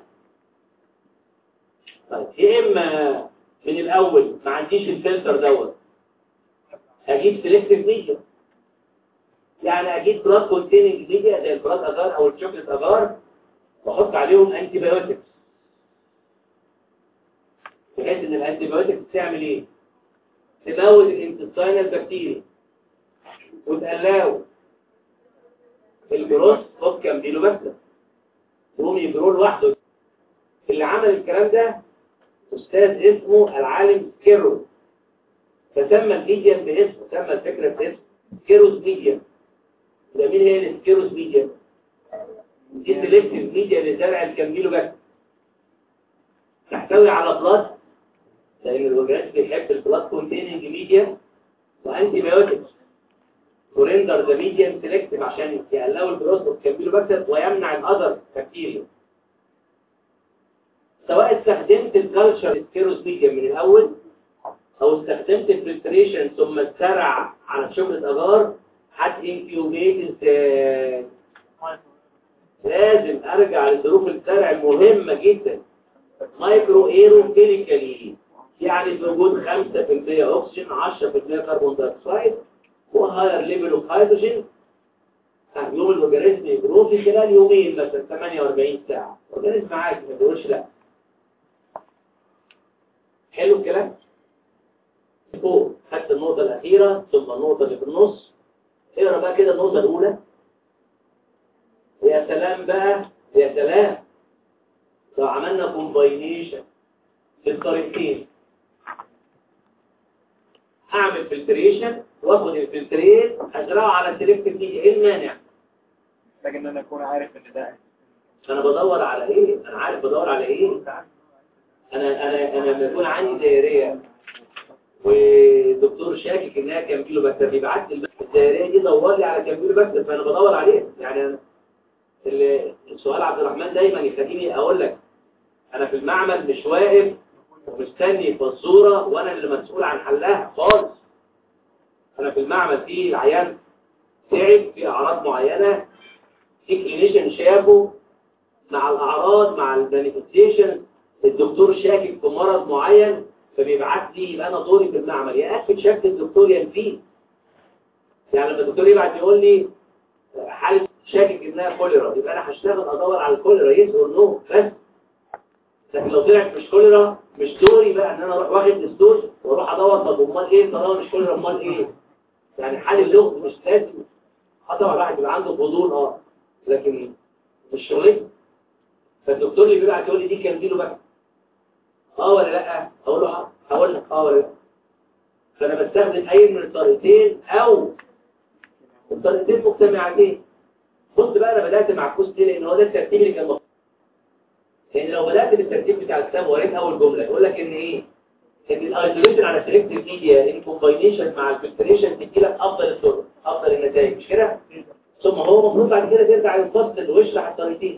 طيب يا اما من الاول ما عنديش الفلتر دوت اجيب سلكتيف ميديا يعني اجيب بلاد كونتيننج ميديا زي البلاد اجار او الشوكليت اجار واحط عليهم انتي بايوتكس بحيث ان الانتي بايوتكس تعمل ايه تموت الانتستينال بكتيريا وتقلعه الجروس اوف كامبيلوباكتر يقوم يجرو لوحده اللي عمل الكلام ده استاذ اسمه العالم كيرو فسمى الميديم باسمه سمى الفكره باسمه كيروس ميديم ده مين هي السكيروس ميديم دي سيلكتيف ميديا لزرع الكامبيلوباكتر تحتوي على بلاد لان الوجهات بيحب البلاد كونتيننج ميديا وانتي بايوتكس وريندر ذا ميديم سيلكتيف عشان يقللوا الجروث اوف كامبيلوباكتر ويمنع الاذر بكتيريا سواء استخدمت الكالتشر سكيروس ميديم من الاول او استخدمت الفلتريشن ثم الزرع على شبكه اجار هت انكيوبيت لازم ارجع لظروف الزرع المهمه جدا مايكرو ايروفيليكالي يعني بوجود 5% اكسجين 10% كربون دايوكسيد وهاير ليفل اوف هيدروجين يوم الاورجانيزم يجرو في خلال يومين مثلا 48 ساعه الاورجانيزم عادي ما بيقولش لا حلو الكلام فوق خدت النقطه الاخيره ثم النقطه اللي في النص اقرا بقى كده النقطه الاولى يا سلام بقى يا سلام لو عملنا كومباينيشن بالطريقتين اعمل فلتريشن واخد الفلترين ازرعه على سيلكتيف ميديا ايه المانع محتاج ان انا اكون عارف ان ده انا بدور على ايه انا عارف بدور على ايه انا انا انا لما يكون عندي دايريه ودكتور شاكك انها كامبيلو بكتر بيبعت لي الدايريه دي دور لي على كامبيلو بكتر فانا بدور عليه يعني أنا السؤال عبد الرحمن دايما يخليني اقول لك انا في المعمل مش واقف ومستني فزوره وانا اللي مسؤول عن حلها خالص انا في المعمل في العيان تعب في اعراض معينه في كلينيشن شافه مع الاعراض مع المانيفستيشن الدكتور شاكك في مرض معين فبيبعت لي يبقى انا دوري في المعمل يا اكد شك الدكتور ينفيه يعني لما الدكتور يبعت يقول لي حاله شاكك انها كوليرا يبقى انا هشتغل ادور على الكوليرا يس اور نو بس لكن لو طلعت مش كوليرا مش دوري بقى ان انا اروح واخد دستور واروح ادور طب امال ايه طالما مش كوليرا امال ايه يعني حال اللغز مش لازم اه طبعا الواحد بيبقى عنده فضول اه لكن مش شغلتي فالدكتور اللي بيبعت يقول لي دي كان له بقى اه ولا لا اقول له اه هقول لك اه ولا لا فانا بستخدم اي من الطريقتين او الطريقتين مجتمعتين بص بقى انا بدات مع الكوست ليه لان هو ده الترتيب اللي كان مطلوب لان لو بدات بالترتيب بتاع الكتاب وريت اول جمله يقول لك ان ايه ان الايزوليشن على سيلكتيف ميديا ان كومباينيشن مع الفلتريشن تدي لك افضل الطرق افضل النتائج مش كده ثم هو المفروض بعد كده ترجع للفصل ويشرح الطريقتين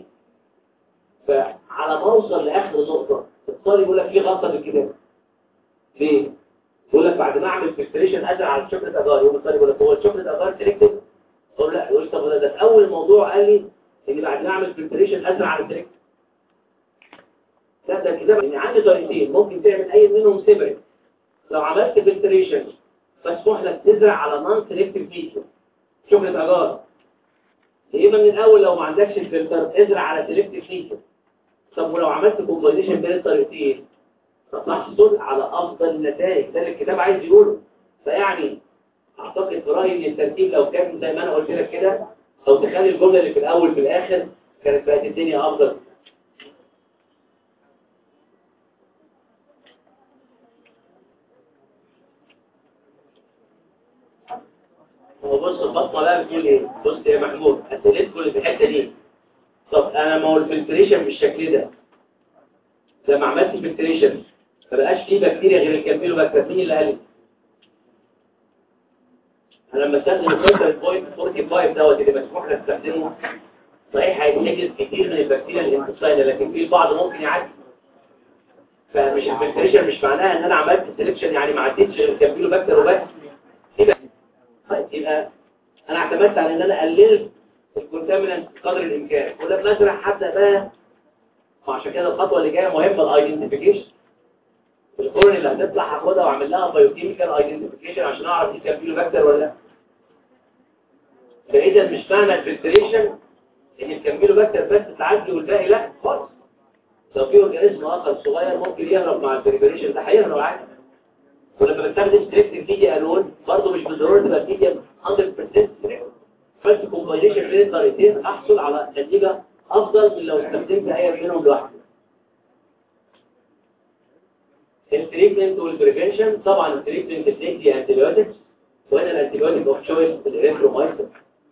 فعلى ما اوصل لاخر نقطه الطالب يقول لك في غلطه في الكتاب ليه يقول لك بعد ما اعمل فلتريشن ازرع على الشوكليت اجار يقوم الطالب يقول لك هو الشوكليت اجار سيلكتيف اقول لا يقول طب ده في اول الموضوع قال لي ان بعد ما اعمل فلتريشن ازرع على السيلكتيف لا ده الكتاب ان عندي طريقتين ممكن تعمل اي منهم سيبريت لو عملت فلتريشن مسموح لك تزرع على نون سيلكتيف ميديا شوكليت اجار يا اما من الاول لو ما عندكش الفلتر ازرع على سيلكتيف ميديا طب ولو عملت كومباينيشن بين الطريقتين تحصل على افضل النتائج ده اللي الكتاب عايز يقوله فيعني اعتقد في رايي ان الترتيب لو كان زي ما انا قلت لك كده او تخلي الجمله اللي في الاول في الاخر كانت بقت الدنيا افضل هو بص البطه بقى بتقول ايه بص يا محمود اسئلتكم اللي في الحته دي طب انا ما هو الفلتريشن بالشكل ده لما عملت فلتريشن ما بقاش فيه بكتيريا غير الكامبيلو بكتيريا مين اللي قال لي؟ انا لما استخدم الفلتر بوينت 45 دوت اللي مسموح لك تستخدمه صحيح هيتحجز كتير من البكتيريا الانتستاينال لكن في البعض ممكن يعدي فمش الفلتريشن مش معناها ان انا عملت سيلكشن يعني ما عديتش غير الكامبيلو بكتيريا وبس يبقى طيب يبقى انا اعتمدت على ان انا قللت الكونتامينانت قدر الامكان ولما ازرع هبدا بقى وعشان كده الخطوه اللي جايه مهمه الايدنتيفيكيشن الكورن اللي هتطلع هاخدها واعمل لها بايوكيميكال ايدنتيفيكيشن عشان اعرف دي كان فيه بكتير ولا لا فاذا مش معنى الفلتريشن ان الكامبيلو بكتير بس تعدي والباقي لا خالص لو في اورجانيزم اخر صغير ممكن يهرب مع البريبريشن ده هيهرب عادي ولما بستخدم ستريكتيف ميديا الون برضه مش بالضروره تبقى ميديا 100% ستريكت عملت كومباينيشن بين الطريقتين احصل على نتيجه افضل من لو استخدمت اي منهم لوحده التريتمنت والبريفنشن طبعا التريتمنت بتدي انتيبيوتكس وهنا الانتيبيوتيك اوف تشويس الريترومايسين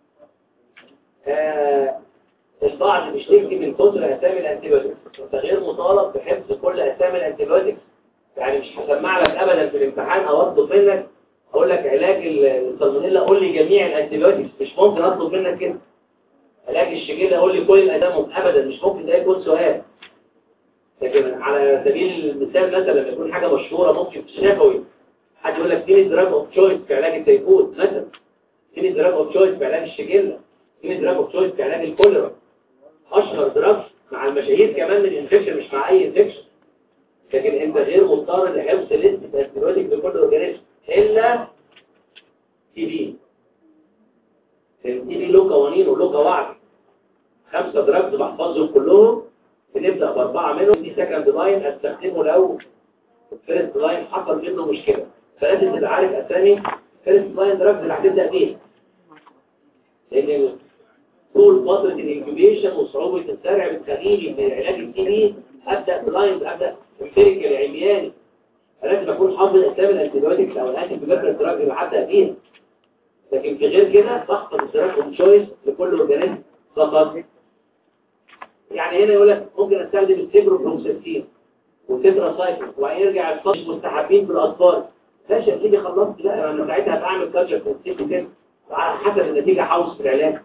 آه البعض بيشتكي من كتر اسامي الانتيبيوتكس انت غير مطالب بحفظ كل اسامي الانتيبيوتكس يعني مش هسمع لك ابدا في الامتحان او اطلب منك اقول لك علاج السالمونيلا قول لي جميع الانتيبيوتكس مش ممكن اطلب منك كده علاج الشجيرة قول لي كل الادام ابدا مش ممكن ده يكون سؤال لكن على سبيل المثال مثلا لما يكون حاجه مشهوره ممكن في الشفوي حد يقول لك فين دراج اوف تشويس في علاج التيفود مثلا فين دراج اوف تشويس في علاج الشجيرة فين دراج اوف تشويس في علاج الكوليرا اشهر دراج مع المشاهير كمان من الانفكشن مش مع اي انفكشن لكن انت غير مضطر لحفظ لسه انتيبيوتيك لكل اورجانيزم الا تي بي التي بي له قوانين وله قواعد خمسه دراجز بحفظهم كلهم بنبدا باربعه منهم دي سكند لاين استخدمه لو الفيرست لاين حصل منه مشكله فلازم تبقى عارف اسامي فيرست لاين دراجز اللي هتبدا بيها لان طول فتره الانكيوبيشن وصعوبه الزرع بتخليني في علاج التي بي ابدا بلايند ابدا امبيريكال عمياني فلازم اكون حافظ اسامي الانتيبيوتكس او الانتي بيجابر دراج اللي هبدا بيها لكن في غير كده بحفظ الدراج اوف تشويس لكل اورجانيزم فقط يعني هنا يقول لك ممكن استخدم السيبروفلوكساسين وتتراسايكل وبعدين يرجع الفصل مستحبين في الاطفال ماشي يا سيدي خلصت لا انا ساعتها بعمل كالتشر كونسيبت كده على حسب النتيجه حوص في العلاج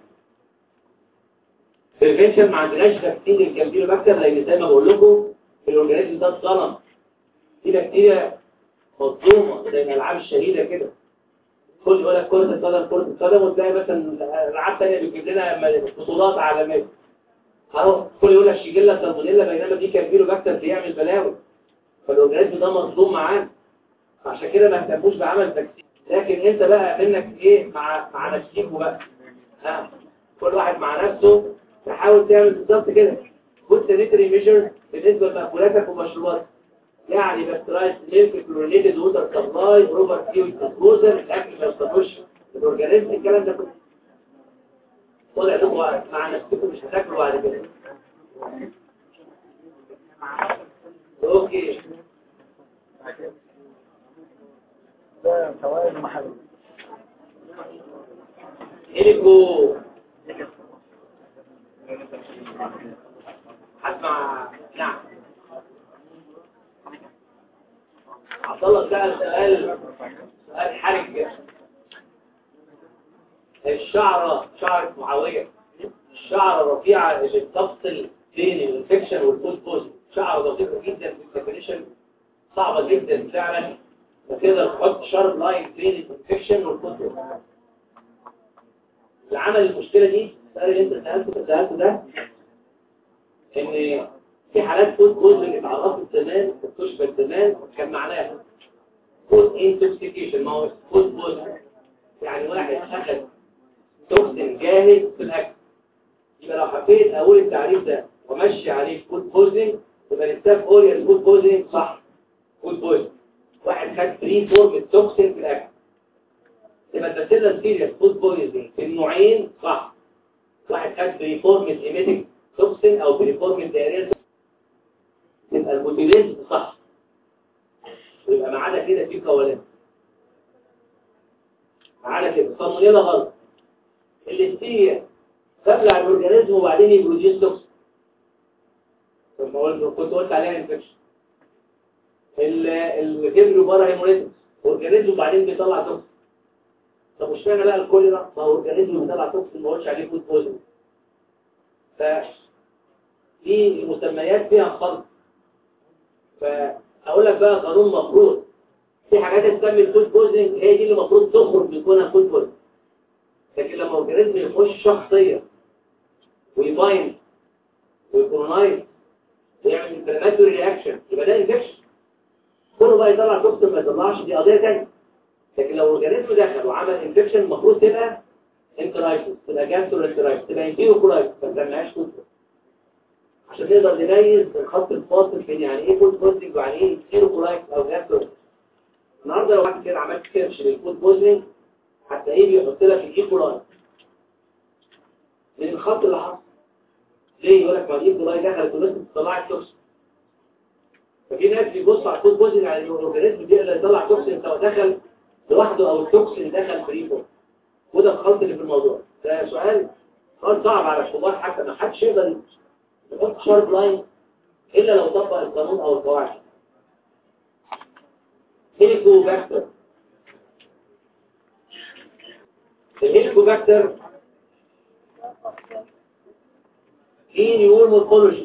بريفنشن ما عندناش فاكسين للكامبيلو بكتر لان زي ما بقول لكم الاورجانيزم ده اتظلم في بكتيريا مظلومه زي الالعاب الشهيده كده كل يقول لك كره القدم كره القدم وتلاقي مثلا العاب ثانيه بتجيب لنا بطولات عالميه اهو كل يقول لك شيجيلا سالمونيلا بينما دي كامبيلو بكتر بيعمل بلاوي فالاورجانيزم ده مظلوم معانا عشان كده ما اهتموش بعمل فاكسين لكن انت بقى منك ايه مع مع نفسيك وبقى ها كل واحد مع نفسه تحاول تعمل بالظبط كده خد سانيتري ميجر بالنسبه لمأكولاتك ومشروباتك يعني باسترايز ميلك كلورينيتد ووتر سبلاي بروبر فيوز ديسبوزل الاكل ما يوصلوش الاورجانيزم الكلام ده كله طلع لكم مع نفسكم مش هتاكلوا بعد كده اوكي ده فوائد محل إليكو هسمع نعم عبد الله سأل سؤال سؤال حرج الشعرة شعرة معاوية الشعرة رفيعة اللي بتفصل بين الانفكشن والفود بوز شعرة دقيقة جدا في الديفينيشن صعبة جدا فعلا وتقدر تحط شارب لاين بين الانفكشن والفود بوز اللي عمل المشكلة دي السؤال اللي انت سألته سألته ده ان في حالات فود بوز اللي اتعرفت زمان اكتشفت زمان كان معناها فود انتوكسيكيشن ما هو فود بوز يعني واحد اخذ توكسين جاهز في الاكل يبقى لو حبيت اقول التعريف ده ومشي عليه فود بوزنج يبقى نستاف اوريال فود بوزنج صح فود بوزنج واحد خد فري فورم التوكسين في الاكل يبقى الباسيلا سيريس فود بوزنج في النوعين صح واحد خد فري فورم ايميتيك توكسين او فري فورم دايريا يبقى البوتيليز صح ويبقى ما عدا كده في قوالب ما عدا كده صمونيلا غلط الاستيريا تبلع الاورجانيزم وبعدين يبروديوس توكسين طب ما قلت كنت قلت عليها انفكشن الجبر بره هيموليتكس اورجانيزم وبعدين بيطلع توكسين طب مش معنى بقى الكوليرا ما هو اورجانيزم بيطلع توكسين ما قلتش عليه فود بويزن ف في المسميات فيها خلط فاقول لك بقى قانون مفروض في حاجات تسمي الفود بويزنج هي دي اللي المفروض تخرج من كونها فود بويزنج لكن لما اورجانيزم يخش شخصيه ويباين ويكونايز ويعمل انفلاماتوري رياكشن يبقى ده انفكشن كله بقى يطلع توكسين ما يطلعش دي قضيه ثانيه لكن لو اورجانيزم دخل وعمل انفكشن المفروض تبقى انترايتس تبقى جاسترونترايتس تبقى انتيروكولايتس ما تسميهاش فود عشان نقدر نميز الخط الفاصل بين يعني ايه فود بوزنج ويعني ايه انتيروكولايتس او جاسترونترايتس النهارده لو واحد كده عملت سيرش للفود بوزنج هتلاقيه بيحط لك الايكولايت من الخط اللي حصل ليه يقول لك ما دي كولاي دخلت ولسه طلعت توكسين ففي ناس بيبصوا على الفود بوزن على الاورجانيزم دي اللي يطلع توكسين سواء دخل لوحده او التوكسين دخل فريفورم وده الخلط اللي في الموضوع ده سؤال سؤال صعب على الكبار حتى ما حدش يقدر يحط شارب لاين الا لو طبق القانون او القواعد هيليكوباكتر الهيليكوباكتر في نيور مورفولوجي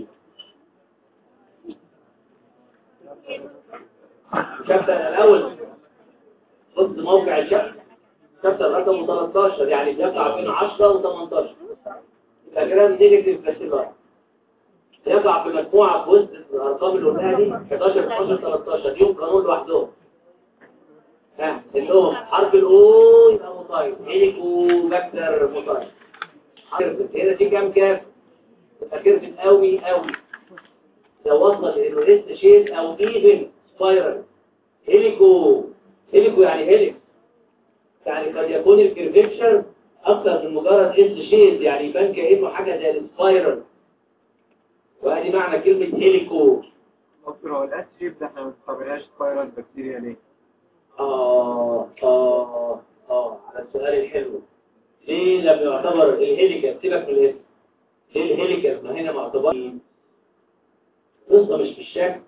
شابتر الاول ضد موقع الشابتر شابتر رقم 13 يعني بيقع بين 10 و18 الجرام نيجاتيف باسيلار يقع في مجموعه في وسط الارقام اللي قلناها دي 11 12 13 يوم قانون لوحدهم ها اللي حرف الاو يبقى مطاير هيليكوباكتر مطاير هنا دي كام كاف فكرت قوي قوي لو وصل لانه لسه شيء او ايفن سبايرال هيليكو هيليكو يعني هيليكس يعني قد يكون الكيرفيكشر اكتر من مجرد اس شيز يعني يبان كانه حاجه زي السبايرال وادي معنى كلمه هيليكو دكتور هو الاس شيب ده احنا ما بنستعملهاش سبايرال بكتيريا ليه؟ اه اه اه على السؤال الحلو ليه لما يعتبر الهيليكال سيبك من الاسم ليه الهيليكال ما هنا معتبر قصه مش في الشكل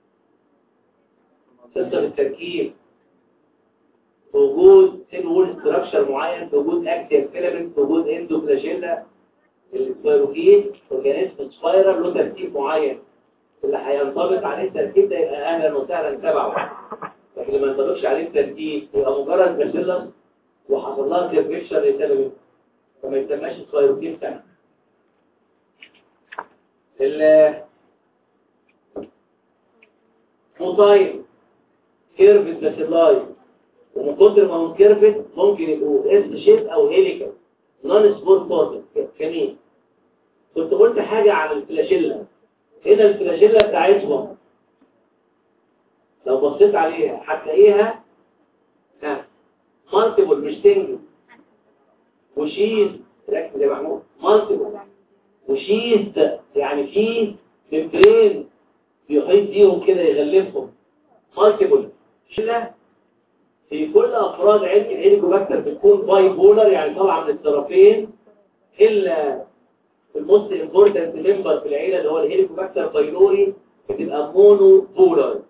قصه بالتركيب في وجود سيل وول ستراكشر معين في وجود اكتيف فيلامنت في وجود اندوفلاجيلا السبايروكين اورجانيزم سبايرال له ترتيب معين اللي هينطبق عليه الترتيب ده يبقى اهلا وسهلا تبعه لكن لما ينطبقش عليه الترتيب يبقى مجرد باسيلس وحصل لها كيرفيكشر لسبب فما يسماش سبايروكين بتاعنا ال موتايل كيرفت باسيلاي ومن كتر ما هم كيرفت ممكن يبقوا اس شيب او هيليكال نون سبور فورم جميل كنت قلت حاجة عن الفلاشيلا هنا الفلاشيلا بتاعتهم لو بصيت عليها هتلاقيها ها مالتيبل مش سنجل وشيز ركز يا محمود مالتيبل وشيز يعني في ممبرين بيحيط بيهم كده يغلفهم مالتيبل شيلة في كل افراد علم الهيليكوباكتر بتكون باي بولر يعني طالعه من الطرفين الا الموست امبورتنت ممبر في العيله اللي هو الهيليكوباكتر بايلوري بتبقى مونو بولر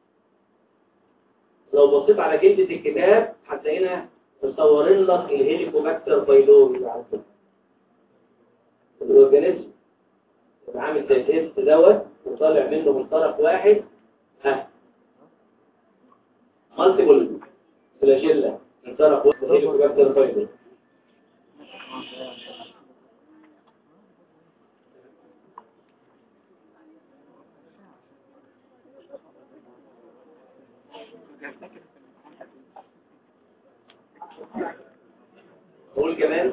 لو بصيت على جلدة الكتاب هتلاقينا مصورين لك الهيليكوباكتر بايلوري على فكرة الاورجانيزم عامل زي الهيست دوت وطالع منه من طرف واحد ها مالتيبل فلاجيلا من طرف واحد الهيليكوباكتر بايلوري قول كمان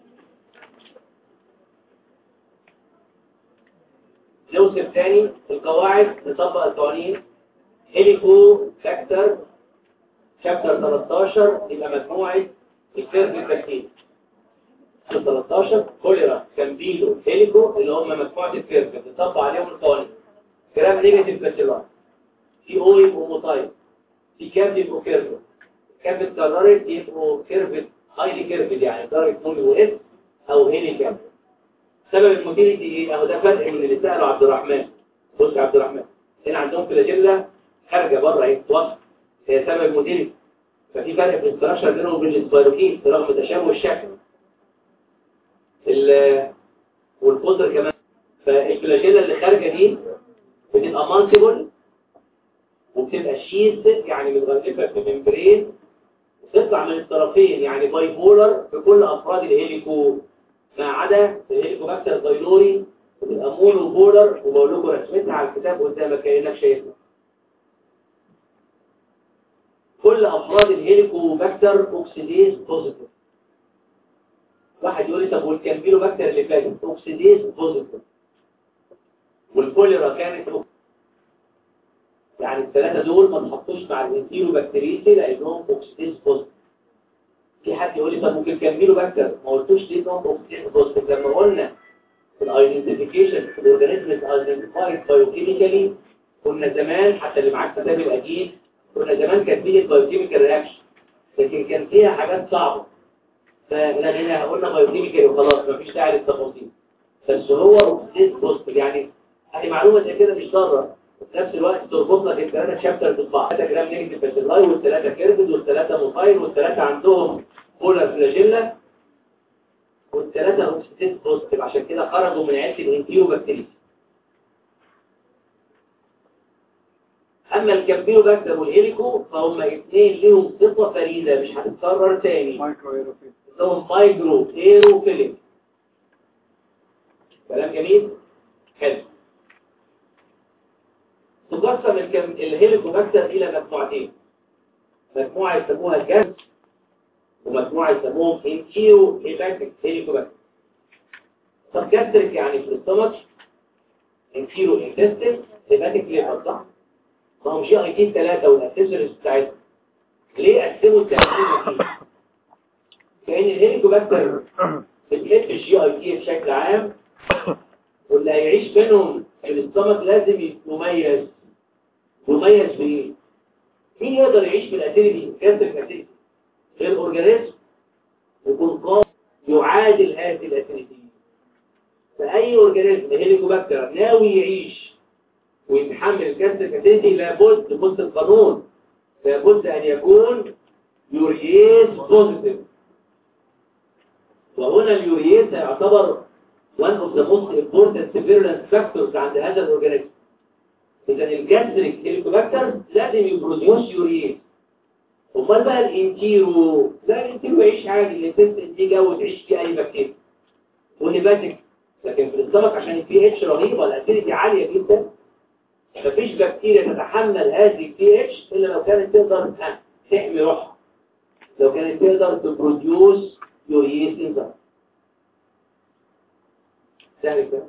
نوصف تاني القواعد نطبق القوانين هيليكو فاكتور شابتر 13 يبقى مجموعة الكيرف التكتيك 13 كوليرا كامبيلو هيليكو اللي هم مجموعة الكيرف بتطبق عليهم القوانين كلام نيجاتيف باسيلار في او يبقوا موتايل في كاب يبقوا كيرف كاب اتكررت يبقوا كيرف هايلي كيرفد يعني درجة نمو اس او هيلي كاب سبب الموتيليتي ايه اهو ده فرق من اللي سأله عبد الرحمن بص يا عبد الرحمن هنا عندهم فلاجيلا خارجه بره اهي وسط هي سبب الموتيليتي ففي فرق في الاستراكشر بينهم وبين السبايروكين برغم تشابه الشكل ال والقطر كمان فالفلاجيلا اللي خارجه دي بتبقى مالتيبل وبتبقى شيز يعني متغلفه في ممبرين تطلع من الطرفين يعني باي بولر في كل افراد الهيليكو ما عدا الهيليكوباكتر بايلوري بتبقى مونو بولر وبقول لكم رسمتها على الكتاب قدامك كانك شايفها كل افراد الهيليكوباكتر اوكسيديز بوزيتيف واحد يقول لي طب والكامبيلوباكتر اللي فاتت اوكسيديز بوزيتيف والكوليرا كانت يعني الثلاثة دول ما تحطوش مع الانتيرو بكتيريسي لأنهم اوكسيديز بوزيتيف في حد يقول لي طب ممكن كملوا بكتر ما قلتوش ليه نوت اوكسيد بوزيتيف لما قلنا الايدنتيفيكيشن في الاورجانيزم ايدنتيفايد بايوكيميكالي كنا زمان حتى اللي معاك كتاب القديم كنا زمان كاتبين البايوكيميكال رياكشن لكن كان فيها حاجات صعبه فلغينا قلنا بايوكيميكال وخلاص مفيش داعي للتفاصيل بس هو اوكسيد بوزيتيف يعني هذه معلومه زي كده مش ضاره وفي نفس الوقت تربط لك الثلاثه شابتر ببعض 3 جرام نيجاتيف باسيلاي والثلاثه كيرفد والثلاثه موفايل والثلاثه عندهم بولار فلاجيلا والثلاثه اوكسيد بوزيتيف عشان كده خرجوا من عيله الانتيو بكتيريا اما الكامبيو باكتر والهيليكو فهم اثنين ليهم صفه فريده مش هتتكرر تاني مايكرو ايروفيل اسمهم مايكرو ايروفيليك كلام جميل حلو تقسم الكم... الهيليكوباكتر الى مجموعتين مجموعه يسموها جاز ومجموعه يسموهم انتيرو هيباتيك هيليكوباكتر طب جاستريك يعني في الاستمك انتيرو انتستين هيباتيك ليفر صح ما هم جي اي تي الثلاثه والاكسسوارز بتاعتهم ليه قسموا الثلاثين دي كأن الهيليكوباكتر بتحب الجي اي تي بشكل عام واللي هيعيش بينهم في الاستمك لازم يميز مميز بايه؟ مين يقدر يعيش بالاسيدي كانسر الاسيدي غير اورجانيزم يكون قادر يعادل هذه الاسيدي فاي اورجانيزم هيليكوباكتر ناوي يعيش ويتحمل الكانسر الاسيدي لابد بص القانون لابد ان يكون يورييز بوزيتيف وهنا اليورييز يعتبر one of the most important virulence factors عند هذا الاورجانيزم اذا الجاستريك هيليكوباكتر لازم يبروديوس يوريز امال بقى الانتيرو لا الانتيرو يعيش عادي الانتستين دي جو تعيش فيه اي بكتيريا والهيباتيك لكن في السمك عشان البي اتش رهيبه الاسيديتي عاليه جدا مفيش بكتيريا تتحمل هذه البي اتش الا لو كانت تقدر تحمي روحها لو كانت تقدر تبروديوس يوريز انزيم سهل كده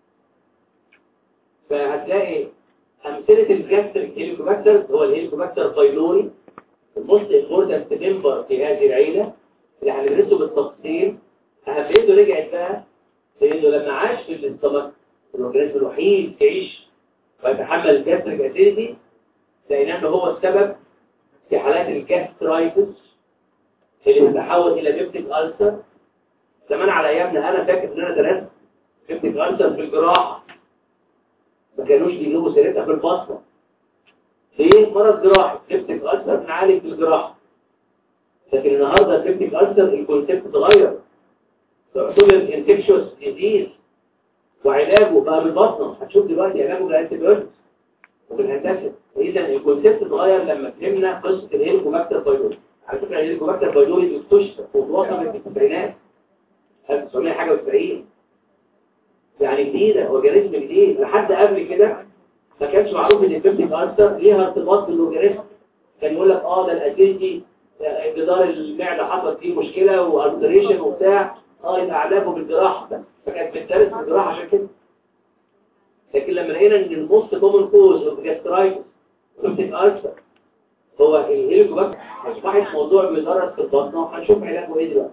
فهتلاقي أمثلة الجاستريك هيليكوباكتر هو الهيليكوباكتر بايلوري الموست امبورتنت ممبر في هذه العيلة اللي هندرسه بالتفصيل أهميته رجعت بقى لأنه لما عاش في الاستمك الأورجانيزم الوحيد يعيش ويتحمل الجاستريك أسيدي لأن هو السبب في حالات الجاسترايتس اللي بتتحول إلى بيبتيك ألسر زمان على أيامنا أنا فاكر إن أنا درست بيبتيك ألسر في الجراحة ما كانوش بيجيبوا سيرتها في البصمة ليه مرض جراحي سيبتك ألسر بنعالج بالجراحة لكن النهاردة السيبتك ألسر الكونسيبت اتغير تعتبر انفكشوس ديزيز وعلاجه بقى بالبطنة هتشوف دلوقتي علاجه بالانتيبيوتكس وبالهندسة إذا الكونسيبت اتغير لما فهمنا قصة الهيليكوباكتر بايلوري على فكرة الهيليكوباكتر بايلوري اكتشف واتوصفت في التسعينات 1900 حاجة وتسعين يعني جديدة اورجانيزم جديد لحد قبل كده ما كانش معروف ان البيبتيك ألسر ليها ارتباط بالاورجانيزم كان يقول لك اه ده الاسيدي جدار المعدة حصل فيه مشكلة والتريشن وبتاع اه يبقى علاجه بالجراحة بس فكانت بتدرس بالجراحة عشان كده لكن لما لقينا ان الموست كومن كوز اوف جاسترايتس بيبتيك ألسر هو الهيليكوباكتر اصبحت موضوع بيدرس في البطنة وهنشوف علاجه ايه دلوقتي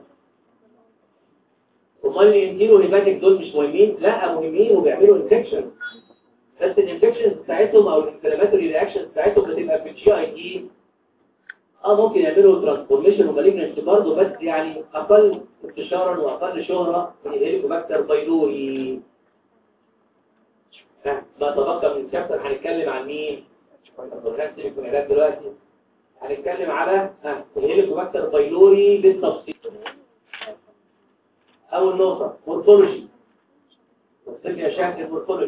امال الانتيرو هيباتيك دول مش مهمين لا مهمين وبيعملوا انفكشن بس الانفكشنز بتاعتهم او الانفلاماتوري رياكشنز بتاعتهم بتبقى في الجي اي دي اه ممكن يعملوا ترانسفورميشن ومالجنسي برضه بس يعني اقل انتشارا واقل شهرة من الهيليكوباكتر بايلوري ما تبقى من الشابتر هنتكلم عن مين؟ هنركز في العلاج دلوقتي هنتكلم على ها الهيليكوباكتر بايلوري بالتفصيل أول نقطة مورفولوجي نصف يا شاهد المورفولوجي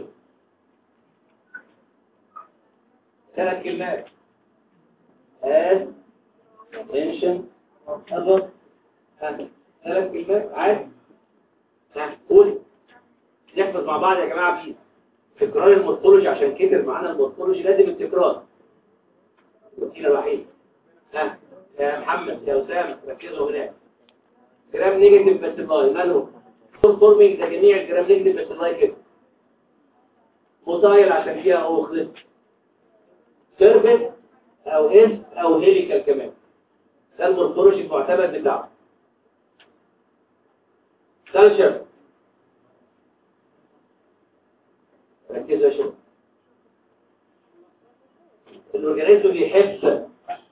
ثلاث كلمات as mention above ها ثلاث كلمات عاد ها قول نحفظ مع بعض يا جماعة بيه تكرار المورفولوجي عشان كتر معانا المورفولوجي لازم التكرار الوسيلة الوحيدة ها يا محمد يا أسامة ركزوا هناك جرام نيجاتيف باسيلاي ماله فورمينج ده جميع الجرام نيجاتيف باسيلاي كده موتايل عشان فيها او خلص كيرفت او اس او هيليكال كمان ده المورفولوجي المعتمد بتاعه كالشر ركزوا يا شباب الاورجانيزم بيحب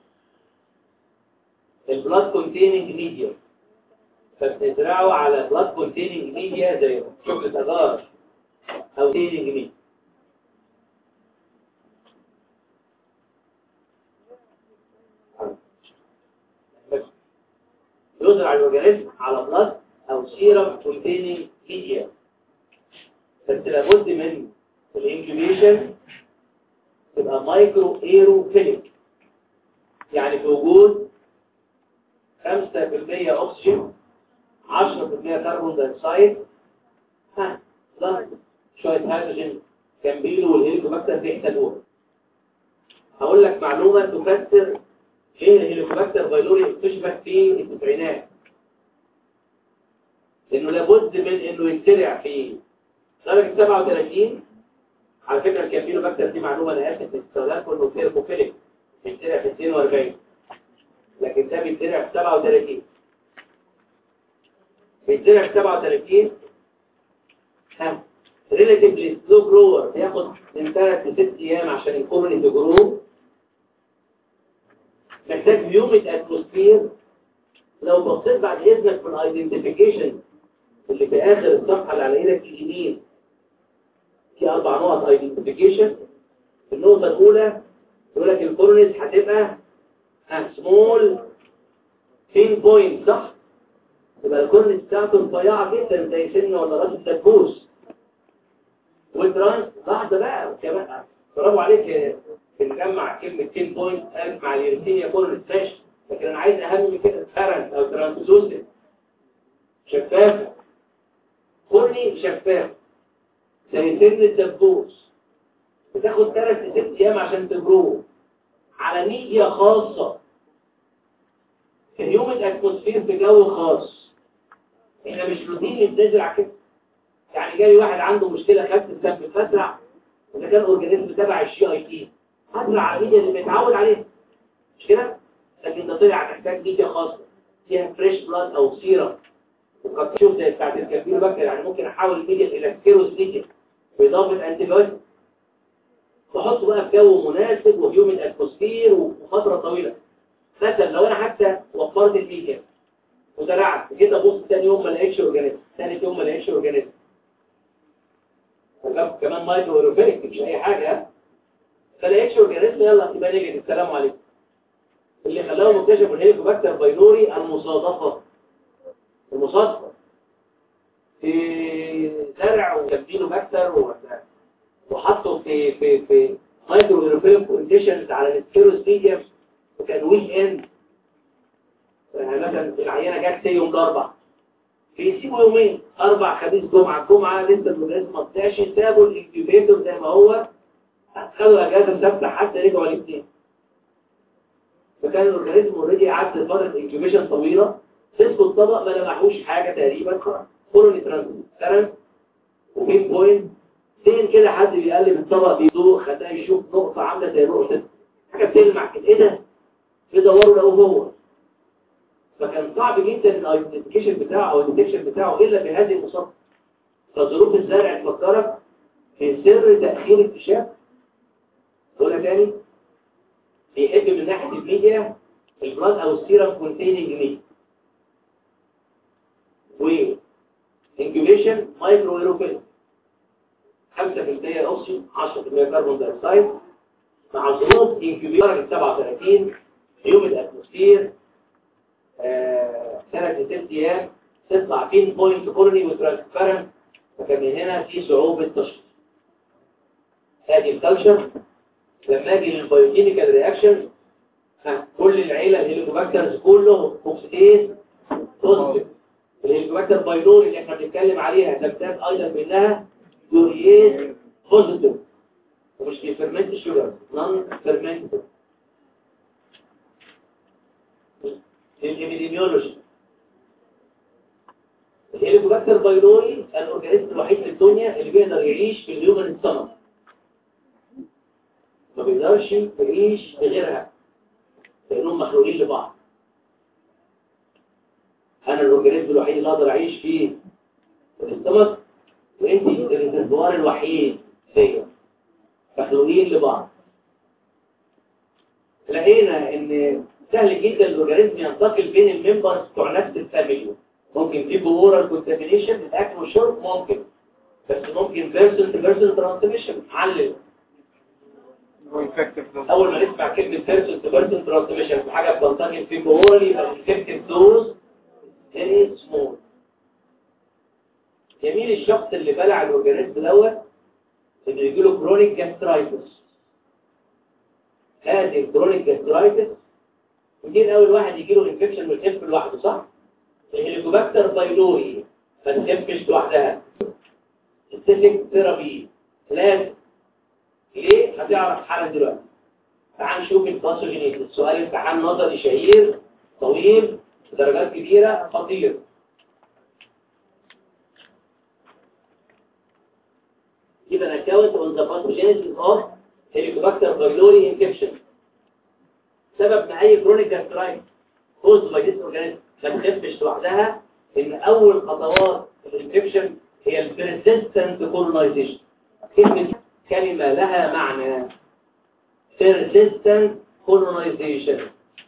البلاد كونتيننج ميديا فبتزرعه على بلاد كونتيننج ميديا زي شوكليت اجار او كونتيننج ميديا يزرع الاورجانيزم على بلاد او سيرم كونتيننج ميديا بس لابد من الانكيوبيشن تبقى مايكرو ايروفيليك يعني في وجود 5% اكسجين 10% كربون دايوكسيد ها بلس شويه هيدروجين كامبيلو والهيليكوباكتر بيحتاجوها هقول لك معلومه تفسر ليه الهيليكوباكتر بايلوري اكتشفت في التسعينات انه لابد من انه يتزرع في درجه 37 على فكره الكامبيلو باكتر دي معلومه انا اسف استخدامكم انه ثيرموفيليك بيتزرع في 42 لكن ده بيتزرع في 37 بيتزرع في 37 ها ريلاتيفلي سلو جروور بياخد من 3 ل 6 ايام عشان الكومني تجرو محتاج هيوميد اتموسفير لو بصيت بعد اذنك في الايدنتيفيكيشن اللي في اخر الصفحه اللي على ايدك اليمين في اربع نقط ايدنتيفيكيشن النقطه الاولى يقول لك الكورنيس هتبقى سمول فين بوينت صح يبقى الكورنيس بتاعته رفيعه جدا زي سن ولا راس الدبوس والترانس لحظه بقى كمان برافو عليك بنجمع كلمه 10 بوينت مع اليرسينيا كورنيس ماشي لكن انا عايز اهم من كده ترانس او ترانسلوسيد شفافه كورني شفاف زي سن الدبوس بتاخد 3 ل 6 ايام عشان تجروه على ميديا خاصة في اليوم الاتموسفير في جو خاص احنا مش روتين بنزرع كده يعني جاي واحد عنده مشكلة خدت الدم فازرع وده كان اورجانيزم تبع الشي اي تي هزرع على الميديا اللي متعود عليها مش كده لكن ده طلع تحتاج ميديا خاصة فيها فريش بلاد او سيرم وقد تشوف زي بتاعت الكافيين بكتر يعني ممكن احول الميديا الى سكيروس ميديا باضافه انتي بايوتيك تحطه بقى في جو مناسب وهيومن اتموسفير وفتره طويله مثلا لو انا حتى وفرت الميديا وزرعت جيت ابص ثاني يوم ما لقيتش اورجانيزم ثاني يوم ما لقيتش اورجانيزم كمان مايكرو ايروفيليك مش اي حاجه ها ما لقيتش اورجانيزم يلا يبقى نيجي السلام عليكم اللي خلاهم اكتشفوا الهيليكوباكتر بايلوري المصادفه المصادفه في زرع وجابينه باكتر وحطوا في في في مايكرو ايروفيليك كونديشنز على السكيروس ميديا وكان ويك اند يعني مثلا العينه جت يوم الاربع بيسيبوا يومين اربع خميس جمعه جمعه لسه المدرس ما طلعش سابوا الانكيوبيتور زي ما هو خدوا اجازه ثابته حتى رجعوا الاثنين فكان الاورجانيزم اوريدي قعد فتره انكيوبيشن طويله مسكوا الطبق ما لمحوش حاجه تقريبا كوروني ترانس وبين بوينت فين كده حد بيقلب الطبق بيدوق خلاه يشوف نقطه عامله زي نقطه حاجه بتلمع كده ايه ده بيدوروا لقوه هو فكان صعب جدا الايدنتيفيكيشن بتاعه او الديتكشن بتاعه الا بهذه المصادفه فظروف الزرع تفكرك في سر تاخير اكتشاف قولها تاني بيحب من ناحيه الميديا البلاد او السيرم كونتيننج ميديا و انكيوبيشن مايكرو ايروفيل 5% اكسجين 10% كربون دايوكسيد مع ظروف انكيوبيشن درجه 37 يوم الاتموسفير سنة ست ايام تطلع بين بوينت كورني وترانسفيرنت فكان من هنا في صعوبة تشخيص هذه الكالتشر لما اجي للبايوكيميكال رياكشن كل العيلة الهيليكوباكترز كلهم اوكسيديز بوزيتيف الهيليكوباكتر بايلوري اللي احنا بنتكلم عليها تمتاز ايضا منها يورييز بوزيتيف ومش بيفرمنت شوجر نون فيرمنت الابيديميولوجي الهيليكوباكتر بايلوري الاورجانيزم الوحيد في الدنيا اللي بيقدر يعيش في الهيومن سمر ما بيقدرش يعيش بغيرها لانهم مخلوقين لبعض انا الاورجانيزم الوحيد اللي اقدر اعيش فيه الاستمك وانت الريزرفوار الوحيد فيا مخلوقين لبعض لقينا ان سهل جدا الاورجانيزم ينتقل بين الممبرز بتوع نفس الفاميلي ممكن في اورال كونتامينيشن الاكل والشرب ممكن بس ممكن بيرسون تو بيرسون ترانسميشن علل وانفكتيف اول ما نسمع كلمه بيرسون تو بيرسون ترانسميشن في حاجه بتنتقل في اورال يبقى الانفكتيف دوز فيري سمول جميل الشخص اللي بلع الاورجانيزم دوت اللي يجي له كرونيك جاسترايتس هذه الكرونيك جاسترايتس كتير قوي الواحد يجي له انفكشن من الهيب لوحده صح الهيليكوباكتر بايلوري ما تهبش لوحدها سبيسيفيك ثيرابي لازم ليه هتعرف حالا دلوقتي تعال نشوف الباثوجينيز السؤال امتحان نظري شهير طويل درجات كبيره خطير give an account on the pathogenesis of Helicobacter pylori infection سبب ما اي كرونيك جاسترايت caused by this organism ما تخفش لوحدها ان اول خطوات الانفكشن هي البرسيستنت colonization كلمه كلمه لها معنى persistent colonization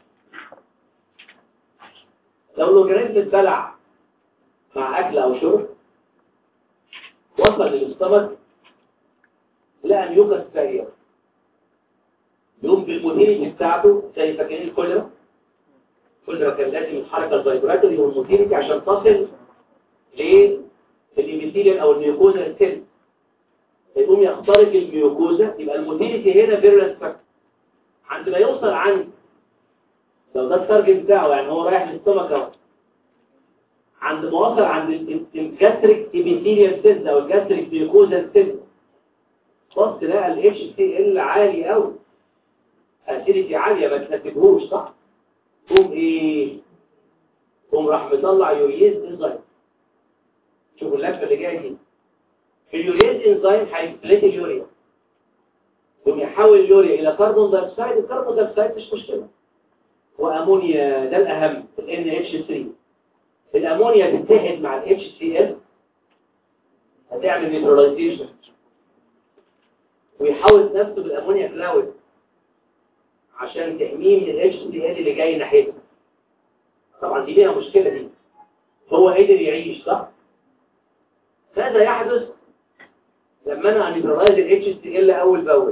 لو الاورجانيزم اتبلع مع اكل او شرب وصل للاستمك لقى ميوكس كارير يقوم بالموتيليتي بتاعته زي فاكرين الكوليرا الكوليرا كان لازم الحركه الفايبراتوري والموتيليتي عشان تصل للإيميثيليال او الميوكوزا السيل يقوم يخترق الميوكوزا يبقى الموتيليتي هنا فيرلنس فاكتور عند ما يوصل عند لو ده التارجت بتاعه يعني هو رايح للسمك اهو عند ما وصل عند الجاستريك ايبيثيليال سيلز او الجاستريك ميوكوزا سيلز بص لقى ال HCl عالي قوي اسيدتي عاليه ما تنتجهوش صح قوم ايه قوم راح مطلع يوريز انزيم شوفوا اللفه اللي جايه دي اليوريز انزيم هيسبليت اليوريا قوم يحول اليوريا الى كربون دايوكسيد الكربون دايوكسيد مش مشكله وامونيا ده الاهم ال NH3 الامونيا تتحد مع ال HCl هتعمل نيوتراليزيشن ويحاول نفسه بالامونيا كلاود عشان تحميه من الاتش سي ال اللي جاي ناحيته طبعا دي ليها مشكله دي هو قدر يعيش صح ماذا يحدث لما انا انيترالايز الاتش سي ال اول باول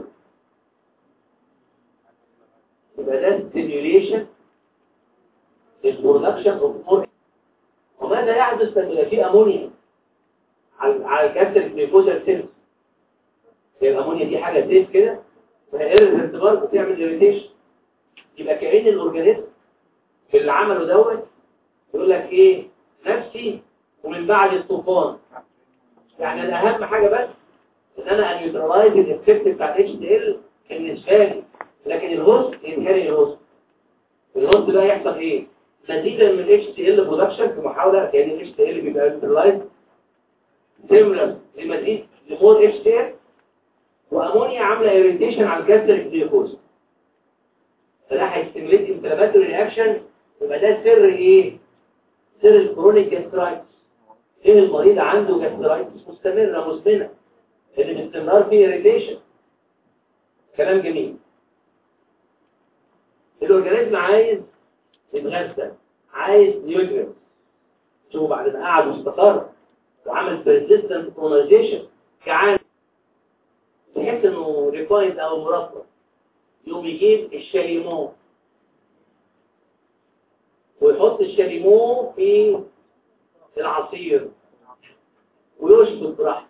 يبقى ده ستيميوليشن للبرودكشن اوف وماذا يحدث لما يبقى في امونيا على على الكابتل ميكوزا سيلز هي الامونيا دي حاجه زيت كده وهي ايرزنت برضه بتعمل اريتيشن يبقى كأن الاورجانيزم في اللي عمله دوت يقول لك ايه نفسي ومن بعد الطوفان يعني الاهم حاجه بس ان انا ان يوترالايز الافكت بتاع الاتش دي ال بالنسبه لي لكن الهوست ينهري الهوست الهوست ده يحصل ايه مزيدا من الاتش تي ال برودكشن في محاوله كان الاتش تي ال بيبقى يوترالايز سيملر لمزيد لمور اتش تي ال وامونيا عامله ايريتيشن على الجاستريك جلوكوز فده هيستميليت انفلاماتوري رياكشن يبقى ده سر ايه سر الكرونيك جاسترايتس ايه المريض عنده جاسترايتس مستمره مزمنه اللي باستمرار فيه ايريتيشن كلام جميل الاورجانيزم عايز يتغذى عايز نيوترينز شوفوا بعد ما قعد واستقر وعمل persistent colonization جعان تحس انه ريفايند او مرطب يقوم يجيب الشاليمو ويحط الشاليمو في العصير ويشبط براحته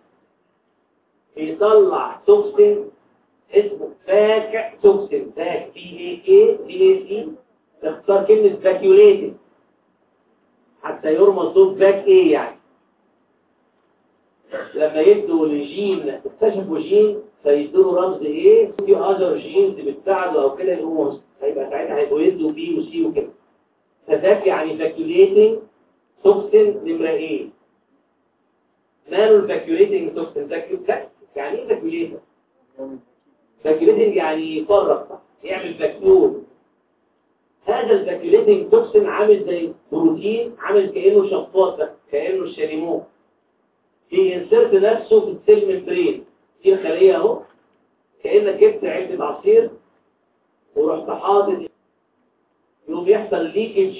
يطلع توكسين اسمه فاك توكسين فاك بي اي كي بي اي سي تختار كلمة فاكيوليتد حتى يرمز صوت فاك ايه يعني لما يدوا لجين اكتشفوا جين فيدوا رمز ايه في اذر جينز بتساعده او كده يقوم هيبقى ساعتها هيبقوا يدوا بي وسي وكده فذاك يعني فاكيوليتنج توكسين نمره ايه ماله الفاكيوليتنج توكسين فاكيوليتنج يعني ايه فاكيوليتنج فاكيوليتنج يعني يفرق صح يعمل فاكيول هذا الفاكيوليتنج توكسين عامل زي بروتين عامل كانه شفاط كانه الشاليمو بينسرت نفسه في السيل ممبرين دي الخليه اهو كانك جبت علبه عصير ورحت حاطط يقوم يحصل ليكج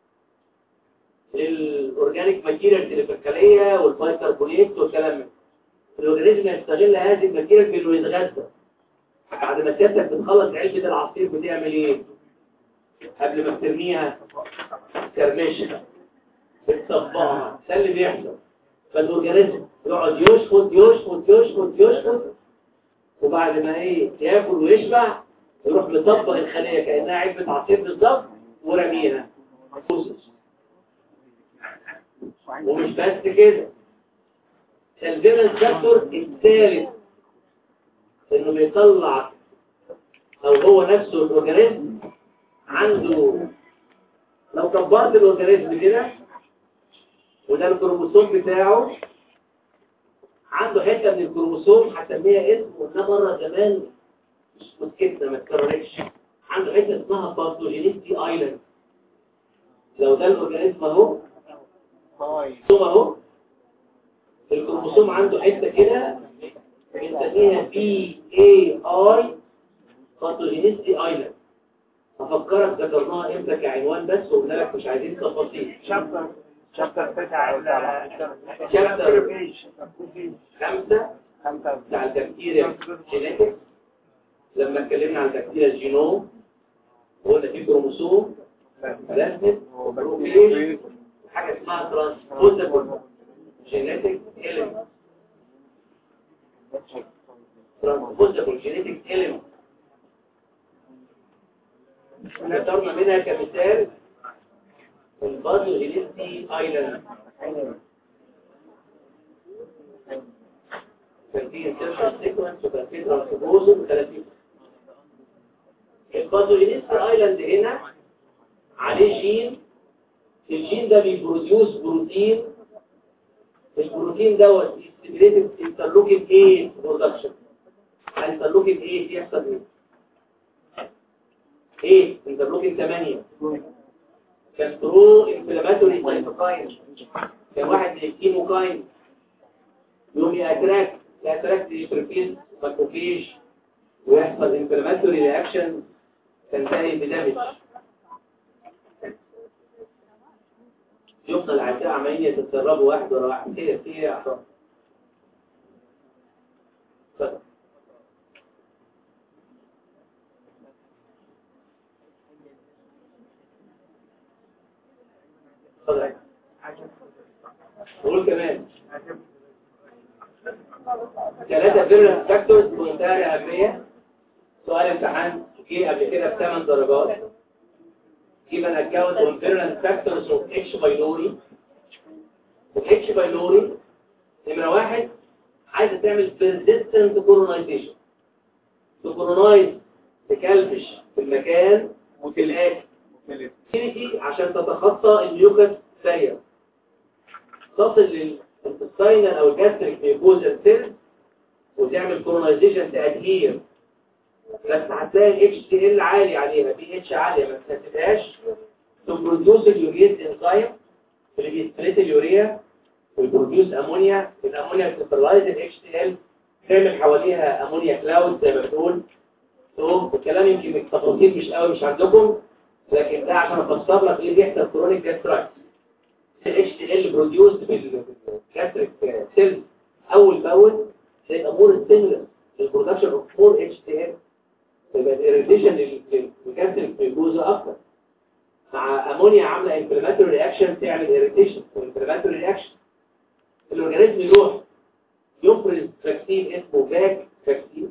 للاورجانيك ماتيريال اللي في الخليه والبايكربونات والكلام ده الاورجانيزم يستغل هذه الماتيريال في انه يتغذى بعد ما سيادتك بتخلص علبه العصير بتعمل ايه قبل ما بترميها ترمشها بتصبعها ده اللي بيحصل فالاورجانيزم يقعد يشفط يشفط يشفط يشفط وبعد ما ايه ياكل ويشبع يروح مطبق الخليه كانها علبه عصير بالظبط ورميها ومش بس كده الفيرنس فاكتور الثالث انه بيطلع او هو نفسه الاورجانيزم عنده لو طبقت الاورجانيزم كده وده الكروموسوم بتاعه عنده حته من الكروموسوم هسميها اسم وده مره زمان مش مسكتنا ما اتكررتش عنده حته اسمها باثوجينيستي ايلاند لو ده الاورجانيزم اهو ثم اهو الكروموسوم عنده حته كده بنسميها بي اي اي باثوجينيستي ايلاند هفكرك ذكرناها امتى كعنوان بس وقلنا لك مش عايزين تفاصيل شابتر شابتر تسعة شابتر خمسة خمسة بتاع البكتيريا جينيتكس لما اتكلمنا عن البكتيريا الجينوم وقلنا في كروموسوم رسمت بروفيج حاجة اسمها ترانسبوزابل جينيتك إليمنت ترانسبوزابل جينيتك إليمنت اخترنا منها كمثال البازوجينيستي ايلاند كان في انسيرشن سيكونس وكان في ترانسبوزل وثلاثين البازوجينيستي ايلاند هنا عليه جين الجين ده بيبروديوس بروتين البروتين دوت ستيميليتد انترلوكين 8 برودكشن الانترلوكين 8 يحصل ايه؟ ايه انترلوكين 8 كان برو انفلاماتوري سايتوكاين كان واحد من الكيموكاين يوم يأتراك يأتراك يبرفيز ماكروفيج ويحصل انفلاماتوري رياكشن تنتهي بدمج يفضل العداء عمالين يتسربوا واحد ورا واحد كده كده اعصاب اتفضل قول كمان ثلاثة فيرنس فاكتورز بمنتهى الأهمية سؤال امتحان جه قبل كده بثمان درجات give an account on virulent factors of H. pylori H. pylori نمرة واحد عايزة تعمل persistent coronization تكورونايز تكلبش في المكان وفي الآكل كينيتي عشان تتخطى الميوكس سير تصل للانتستينال او الجاستريك ميوكوزا سيل وتعمل كورونايزيشن تأدهير بس هتلاقي الاتش تي ال عالي عليها بي اتش عاليه ما تناسبهاش تبروديوس اليوريز انزيم اللي بيستريت اليوريا ويبروديوس امونيا الامونيا بتفرلايز الاتش تي ال تعمل حواليها امونيا كلاود زي ما بتقول تقوم الكلام يمكن التفاصيل مش قوي مش عندكم لكن ده عشان افسر لك ايه بيحصل كرونيك جاسترايتس الاتش تي ال بروديوس بالجاستريك سيلز اول باول هيبقى مور ستيمولس للبرودكشن اوف مور اتش تي ال يبقى الاريتيشن للجاستريك ميوكوزا اكتر مع امونيا عامله انفلاماتوري رياكشن تعمل اريتيشن وانفلاماتوري رياكشن الاورجانيزم يروح يفرز فاكسين اسمه باك فاكسين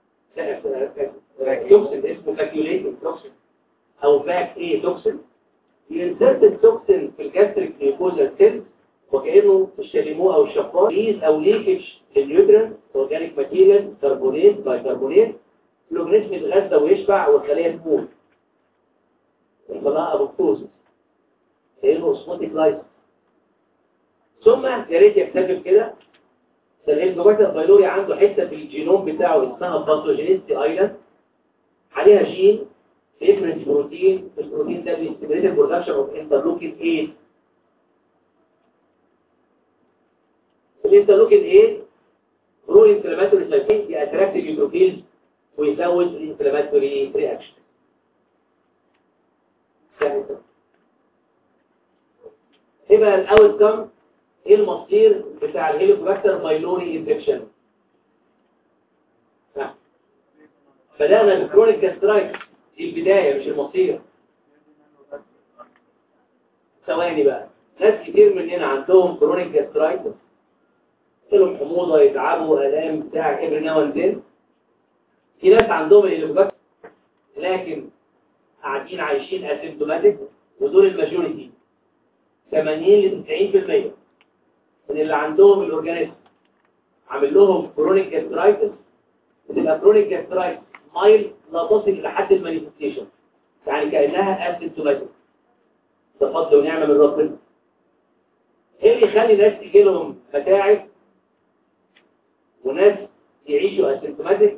توكسين اسمه فاكيوليتنج توكسين او باك ايه توكسين ينسرت التوكسين في الجاستريك ميوكوزا سيل وكانه الشاليمو او الشفاط ليز او ليكج للنيوترين اورجانيك ماتيريال كربونات بايكربونات الاورجانيزم يتغذى ويشبع والخليه تموت يحصلها ابوبتوزس كانه اوسموتيك لايسيس ثم يا ريت يكتشف كده ده الهيلزوباكتر بايلوري عنده حته في الجينوم بتاعه اسمها باثوجينيستي ايلاند عليها جين بيفرز بروتين البروتين ده بيستمريت البرودكشن اوف انترلوكين 8 والانترلوكين ايه برو انفلاماتوري سايتين ياتراكت نيوتروفيلز ويزود الانفلاماتوري رياكشن ايه بقى الاول كم ايه المصير بتاع الهيليكوباكتر بايلوري انفكشن بدأنا بالكرونيك جاسترايتس دي البداية مش المصير ثواني بقى ناس كتير مننا عندهم كرونيك جاسترايتس لهم حموضة يتعبوا آلام بتاع ابر ناو زين في ناس عندهم الهيليكوباكتر لكن قاعدين عايشين اسيمتوماتيك ودول الماجوريتي 80 ل 90% من اللي عندهم الاورجانيزم عامل لهم كرونيك جاسترايتس بتبقى كرونيك جاسترايتس مايل لا تصل لحد المانيفستيشن يعني كانها اسيمتوماتيك ده فضل ونعمه من ربنا ايه اللي يخلي ناس تيجي لهم متاعب وناس يعيشوا اسيمتوماتيك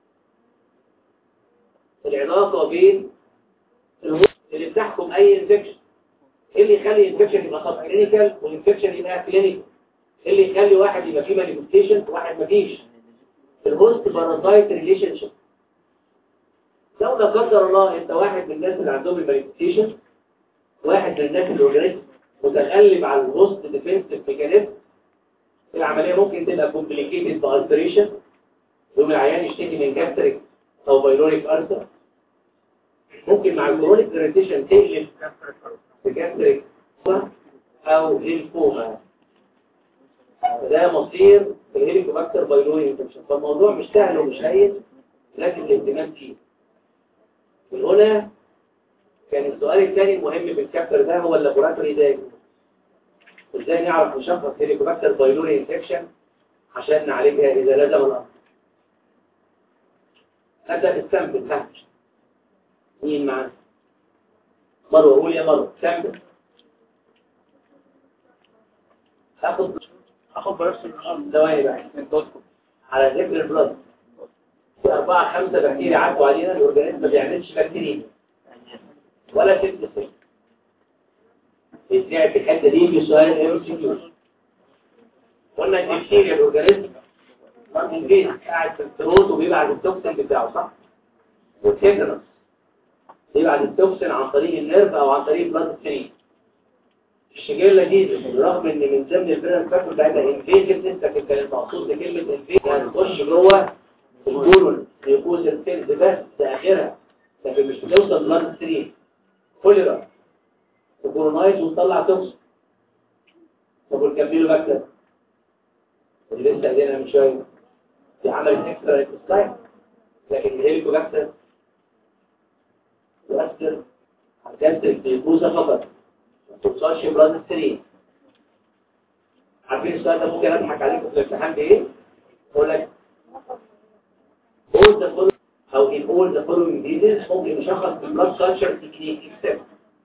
العلاقه بين الهرمون اللي بتحكم اي انفكشن ايه اللي يخلي الانفكشن يبقى سب كلينيكال والانفكشن يبقى كلينيكال ايه اللي يخلي واحد يبقى فيه مانيفستيشن وواحد مفيش الهوست بارازايت ريليشن شيب لو لا قدر الله انت واحد من الناس اللي عندهم المانيفستيشن واحد من الناس اللي اورجانيزم متغلب على الهوست ديفنسيف ميكانيزم العمليه ممكن تبقى كومبليكيتد بالتريشن يوم العيان يشتكي من جاستريك او بايلوريك ارثر ممكن مع الكرونيك irritation تقلب بجاستريك او ليمفوما ده مصير الهيليكوباكتر بايلوري انفكشن فالموضوع مش سهل ومش هين لكن الاهتمام فيه من هنا كان السؤال الثاني المهم في الكابتر ده هو اللابوراتوري دايج ازاي نعرف نشخص هيليكوباكتر بايلوري انفكشن عشان نعالجها اذا لزم الامر نبدا بالسامبل تحت مين معانا مروه قول يا مروه سامبل اخد اخد بيوبسي من الارض ثواني بقى اندوسكوب على ذكر البلد في أربعة خمسة بكتيريا عدوا علينا الأورجانيزم ما بيعملش بكتيريا ولا ست سنين ازاي في الحتة دي في سؤال ام سي كيو قلنا ان البكتيريا الأورجانيزم مارتن جيت قاعد في الثروت وبيبعت التوكسين بتاعه صح؟ والتيتنس بيبعت التوكسين عن طريق النيرف أو عن طريق بلاد ستريم الشجيرة دي بالرغم ان من ضمن البرن فاكر بتاعتها انفيجن لكن كان المقصود بكلمة انفيجن يعني تخش جوه الجولون يفوز السيلز بس لآخرها لكن مش بتوصل بلاد ستريم كوليرا وكورونايز وتطلع توكس طب ونكمله بكتر اللي لسه قايلينها من شويه دي عملت اكسترا انتستاين لكن الهيليكوباكتر يؤثر على الجاستريك ديفوزا فقط ما توصلش بلاد ستريم عارفين السؤال ده ممكن اضحك عليكم في الامتحان بايه؟ اقول لك all the following او in all the following diseases ممكن نشخص بالبلاد كلتشر تكنيك اكسبت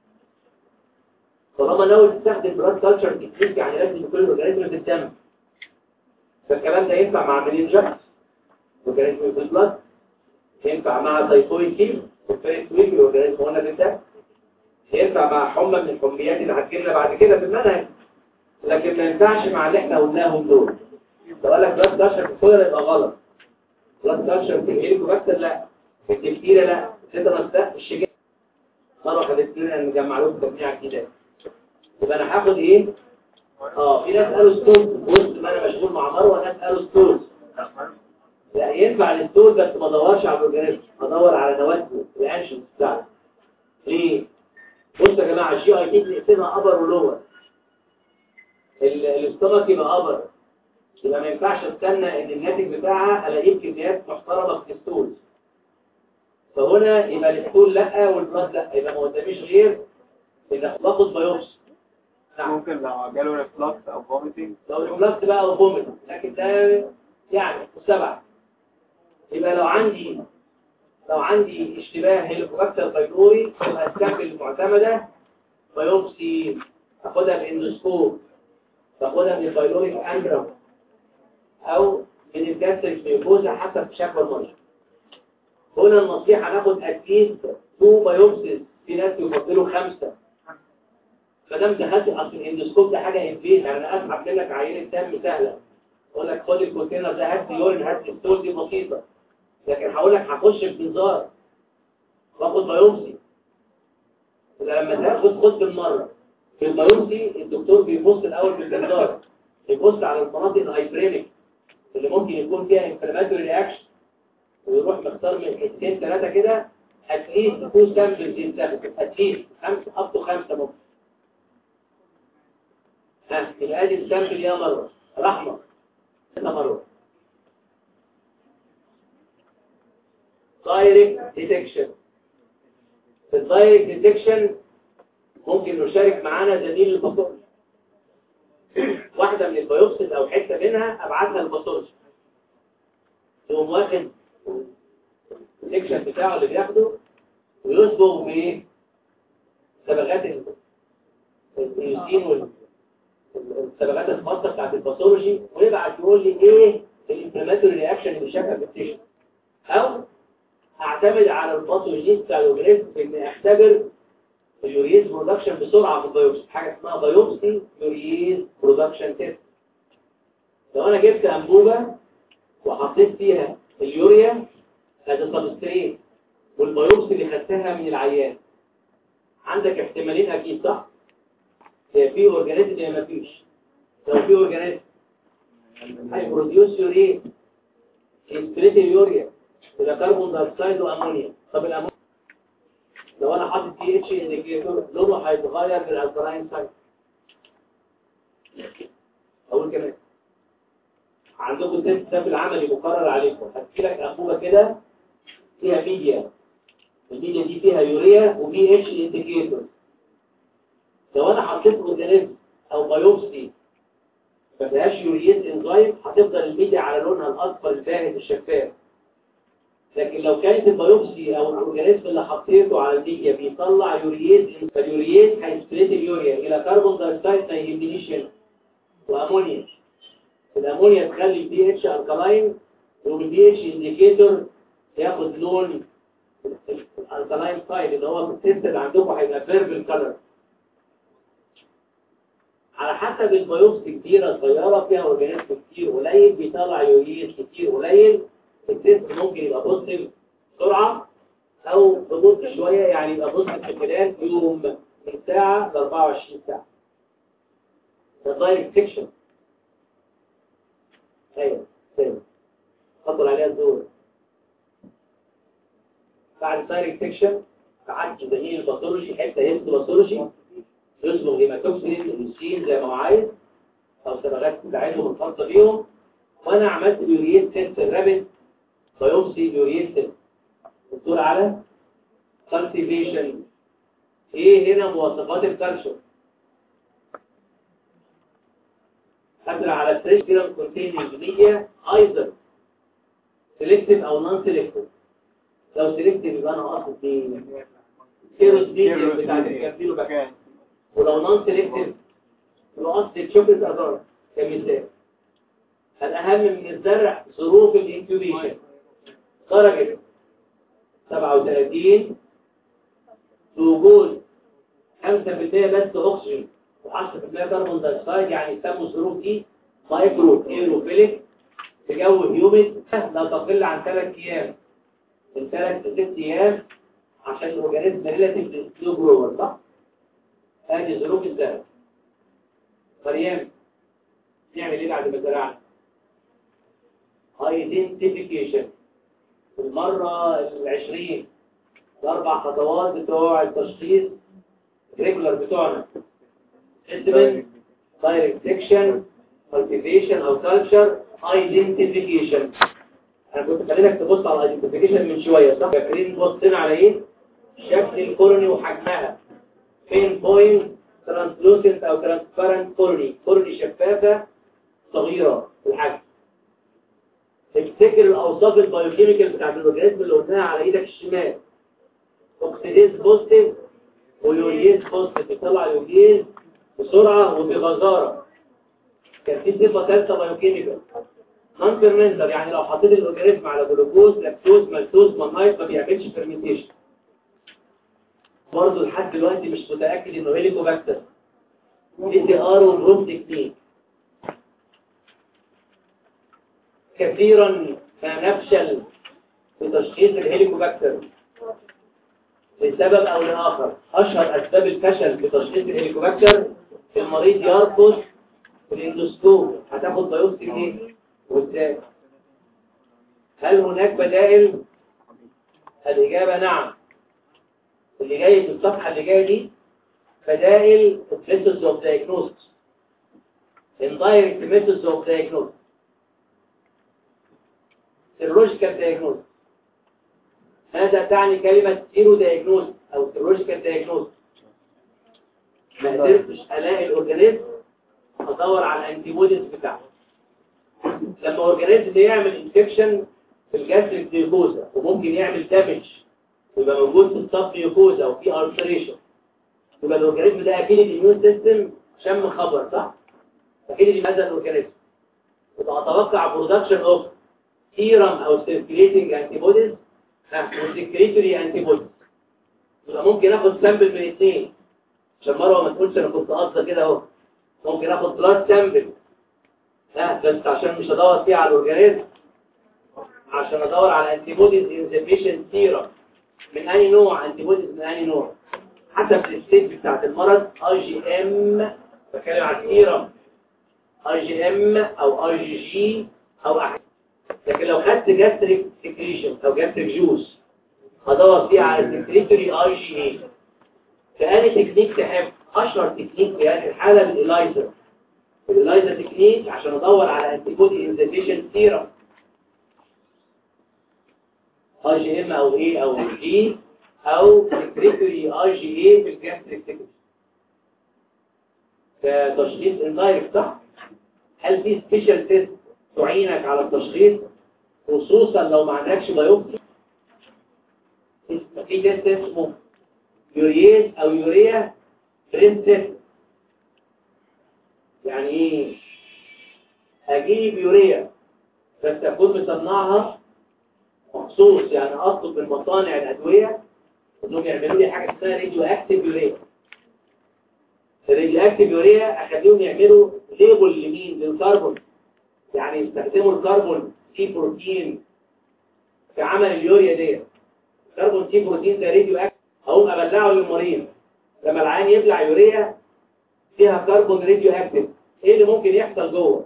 طالما ناوي تستخدم بلاد كلتشر تكنيك يعني لازم يكون الاورجانيزم في الدم فالكلام ده ينفع مع منينجايتس اورجانيزم في البلاد ينفع مع تايفويد فيفر وفيرست ويك الاورجانيزم هنا في الدم ينفع مع حمى من الحميات اللي هتجيلنا بعد كده في المنهج لكن ما ينفعش مع اللي احنا قلناهم دول لو قال لك بلاد كلتشر في الكولر يبقى غلط بلاد كلتشر في الهيليكوباكتر لا في التفكيرة لا التيتانوس لا الشجاع مرة خدت لنا نجمع لهم تجميع كده يبقى انا هاخد ايه اه في ناس قالوا ستون وسط ما انا مشغول مع مروه ناس قالوا ستون لا ينفع الستون بس ما ادورش على الاورجانيزم ادور على نواته الانشنز بتاعته ليه بصوا يا جماعه الجي اي تي بنقسمها ابر ولور الاستومك يبقى ابر يبقى ما ينفعش استنى ان الناتج بتاعها الاقيه بكميات محترمه في الستول فهنا يبقى الستول لا والبلاد لا يبقى ما قداميش غير ان باخد بايوبسي نعم ممكن لو جاله ريفلكس او فوميتنج لو البلاد بقى وفومت لكن ده يعني سبعة يبقى لو عندي لو عندي اشتباه هيليكوباكتر بايلوري يبقى السامبل المعتمدة بايوبسي اخدها باندوسكوب باخدها من البايلوريك انجرام او من الجاستريك ميوكوزا حسب شكل المرض هنا النصيحة ناخد اتليست تو بايوبسيز في ناس يفضلوا خمسة فدام دخلت اصل الاندوسكوب ده حاجة انفيز يعني انا اسحب منك عينة دم سهلة اقول لك خد الكونتينر ده هات لي يورين هات لي ستول دي بسيطه لكن هقول لك هخش في منظار واخد بايوبسي لما تاخد خد بالمره في البايوبسي الدكتور بيبص الاول في المنظار يبص على المناطق الهايبريميك اللي ممكن يكون فيها انفلاماتوري رياكشن ويروح مختار من اثنين ثلاثه كده اتليست تو سامبلز يتاخدوا اتليست خمسه اب تو خمسه ممكن ها يبقى ادي السامبل يا مره رحمه ست مرات دايركت ديتكشن في الدايركت ديتكشن ممكن نشارك معانا دليل الباثولوجي واحده من البيوبسيز او حته منها ابعتها للباثولوجي يقوم واخد الديتكشن بتاعه اللي بياخده ويصبغ بايه صبغات ال- اليوسين وال الصبغات الخاصه بتاعت الباثولوجي ويبعت يقول لي ايه الانفلاماتوري رياكشن اللي شافها في التيشن او اعتمد على الباثولوجي بتاع الاورجانيزم في اني اختبر اليوريز برودكشن بسرعه في البيوبسي حاجه اسمها بايوبسي يوريز برودكشن تيست لو انا جبت انبوبه وحطيت فيها اليوريا هذا سبستريت والبيوبسي اللي خدتها من العيان عندك احتمالين اكيد صح هي في اورجانيزم يا ما فيش لو في اورجانيزم هيبروديوس يوريا يسبريت اليوريا إذا كربون دايوكسيد وأمونيا طب الأمونيا لو أنا حاطط بي اتش انديكيتور لونه هيتغير بالالكلاين سايت أقول كمان عندكم تيست ده في العملي مقرر عليكم هتجي لك أنبوبة كده فيها ميديا الميديا دي فيها يوريا وبي اتش انديكيتور لو أنا حطيت اورجانيزم أو بايوبسي ما فيهاش يوريات انزيم هتفضل الميديا على لونها الأصفر الباهت الشفاف لكن لو كانت البيوبسي او الاورجانيزم اللي حطيته على الميديا بيطلع يوريات فاليوريات هيسبريت اليوريا الى كربون دايوكسيد ما يهمنيش هنا وامونيا الامونيا تخلي البي اتش الكلاين والبي اتش انديكيتور ياخد لون الكلاين سايد اللي هو في التست اللي عندكم هيبقى بيربل كلر على حسب البيوبسي كبيره صغيره فيها اورجانيزم كتير قليل بيطلع يوريات كتير قليل التست ممكن يبقى بوزيتيف بسرعة أو ببطء شوية يعني يبقى بوزيتيف في خلال يوم من ساعة ل 24 ساعة ده دايركت سيكشن أيوه أيوه خطر عليها الدور بعد الدايركت سيكشن قعدت زميل الباثولوجي حتة هيست باثولوجي يصبغ هيماتوكسين للسين زي ما هو عايز أو صبغات بتاعتهم الخاصة بيهم وأنا عملت يوريت تيست الرابد بايوبسي يوريستل الدور على كالتيفيشن ايه هنا مواصفات الكالشر قدر على فريش جرام كونتيننج ميديا ايضا سيلكتيف او نون سيلكتيف لو سيلكتيف يبقى انا قاصد ايه كيروس ميديا بتاع الكابيلو بقى ولو نون سيلكتيف يبقى قاصد تشوكلت اجار كمثال الأهم من الزرع ظروف الانكيوبيشن درجة 37 وجود 5% بس أكسجين و10% كربون دايوكسيد يعني يسموا الظروف دي مايكرو ايروفيليك في جو هيوميد لا تقل عن 3 أيام من 3 ل 6 أيام عشان الأورجانيزم ريلاتيف سلو جروور صح؟ هذه ظروف الزرع مريم نعمل ايه بعد ما زرعنا؟ identification المرة العشرين الأربع خطوات بتوع التشخيص ريجولار بتوعنا estimate direct section cultivation أو culture identification أنا كنت خلينك تبص على identification من شوية صح؟ فاكرين بصينا على إيه؟ شكل الكورني وحجمها فين بوينت translucent أو transparent كورني كورني شفافة صغيرة في الحجم تفتكر الاوصاف البايوكيميكال بتاعت الاورجانيزم اللي قلناها على ايدك الشمال اوكسيديز بوزيتيف ويوريز بوزيتيف بيطلع يوريز بسرعه وبغزاره كان في صفه ثالثه بايوكيميكال نون فيرمنتر يعني لو حطيت الاورجانيزم على جلوكوز لاكتوز مالتوز مونايت ما بيعملش فيرمنتيشن برضه لحد دلوقتي مش متاكد انه هيليكوباكتر دي تي ار وبروم تكنيك كثيرا ما نفشل في تشخيص الهيليكوباكتر لسبب او لاخر اشهر اسباب الفشل في تشخيص الهيليكوباكتر المريض يرفض الاندوسكوب هتاخد بايوبسي ايه وازاي هل هناك بدائل الاجابه نعم اللي جاي في الصفحه اللي جايه دي بدائل methods of diagnosis indirect methods of diagnosis serological diagnosis ماذا تعني كلمة zero diagnosis أو serological diagnosis ما قدرتش ألاقي الأورجانيزم أدور على الأنتيبوديز بتاعته لما أورجانيزم يعمل انفكشن في الجاستريك ديوكوزا وممكن يعمل دامج يبقى موجود في الصف ديوكوزا وفي ألسريشن يبقى الأورجانيزم ده أكيد الإميون سيستم شم خبر صح؟ أكيد هذا الأورجانيزم يبقى أتوقع برودكشن أوف سيرم أو سيركيليتنج أنتيبوديز وسكريتوري أنتيبوديز يبقى ممكن آخد سامبل من اثنين عشان مروه ما تقولش أنا كنت قاصده كده أهو ممكن آخد بلاد سامبل ها بس عشان مش هدور فيها على الأورجانيزم عشان أدور على أنتيبوديز انزيبيشن سيرم من أي نوع أنتيبوديز من أي نوع حسب الستيت بتاعت المرض اي جي ام بتكلم على السيرم اي جي ام او اي جي جي او احد لكن لو خدت جاستريك سكريشن او جاستريك جوس هدور فيها على سكريتوري اي جي اي فاني تكنيك تحب اشهر تكنيك في هذه الحاله الالايزر الالايزر تكنيك عشان ادور على انتيبودي انزيبيشن سيرم اي جي ام او اي او جي او سكريتوري اي جي اي في الجاستريك سكريتوري كتشخيص اندايركت صح هل في سبيشال تيست تعينك على التشخيص خصوصا لو ما عندكش بايوبسي في تيست اسمه يوريز او يوريا برين تيست يعني ايه اجيب يوريا بس اكون مصنعها مخصوص يعني اطلب من مصانع الادويه انهم يعملوا لي حاجه اسمها راديو اكتيف يوريا الراديو اكتيف يوريا اخليهم يعملوا ليبل لمين للكربون يعني يستخدموا الكربون سي بروتين في عمل اليوريا ديت الكربون سي بروتين ده راديو اكتيف اقوم ابلعه للمريض لما العين يبلع يوريا فيها كربون راديو اكتيف ايه اللي ممكن يحصل جوه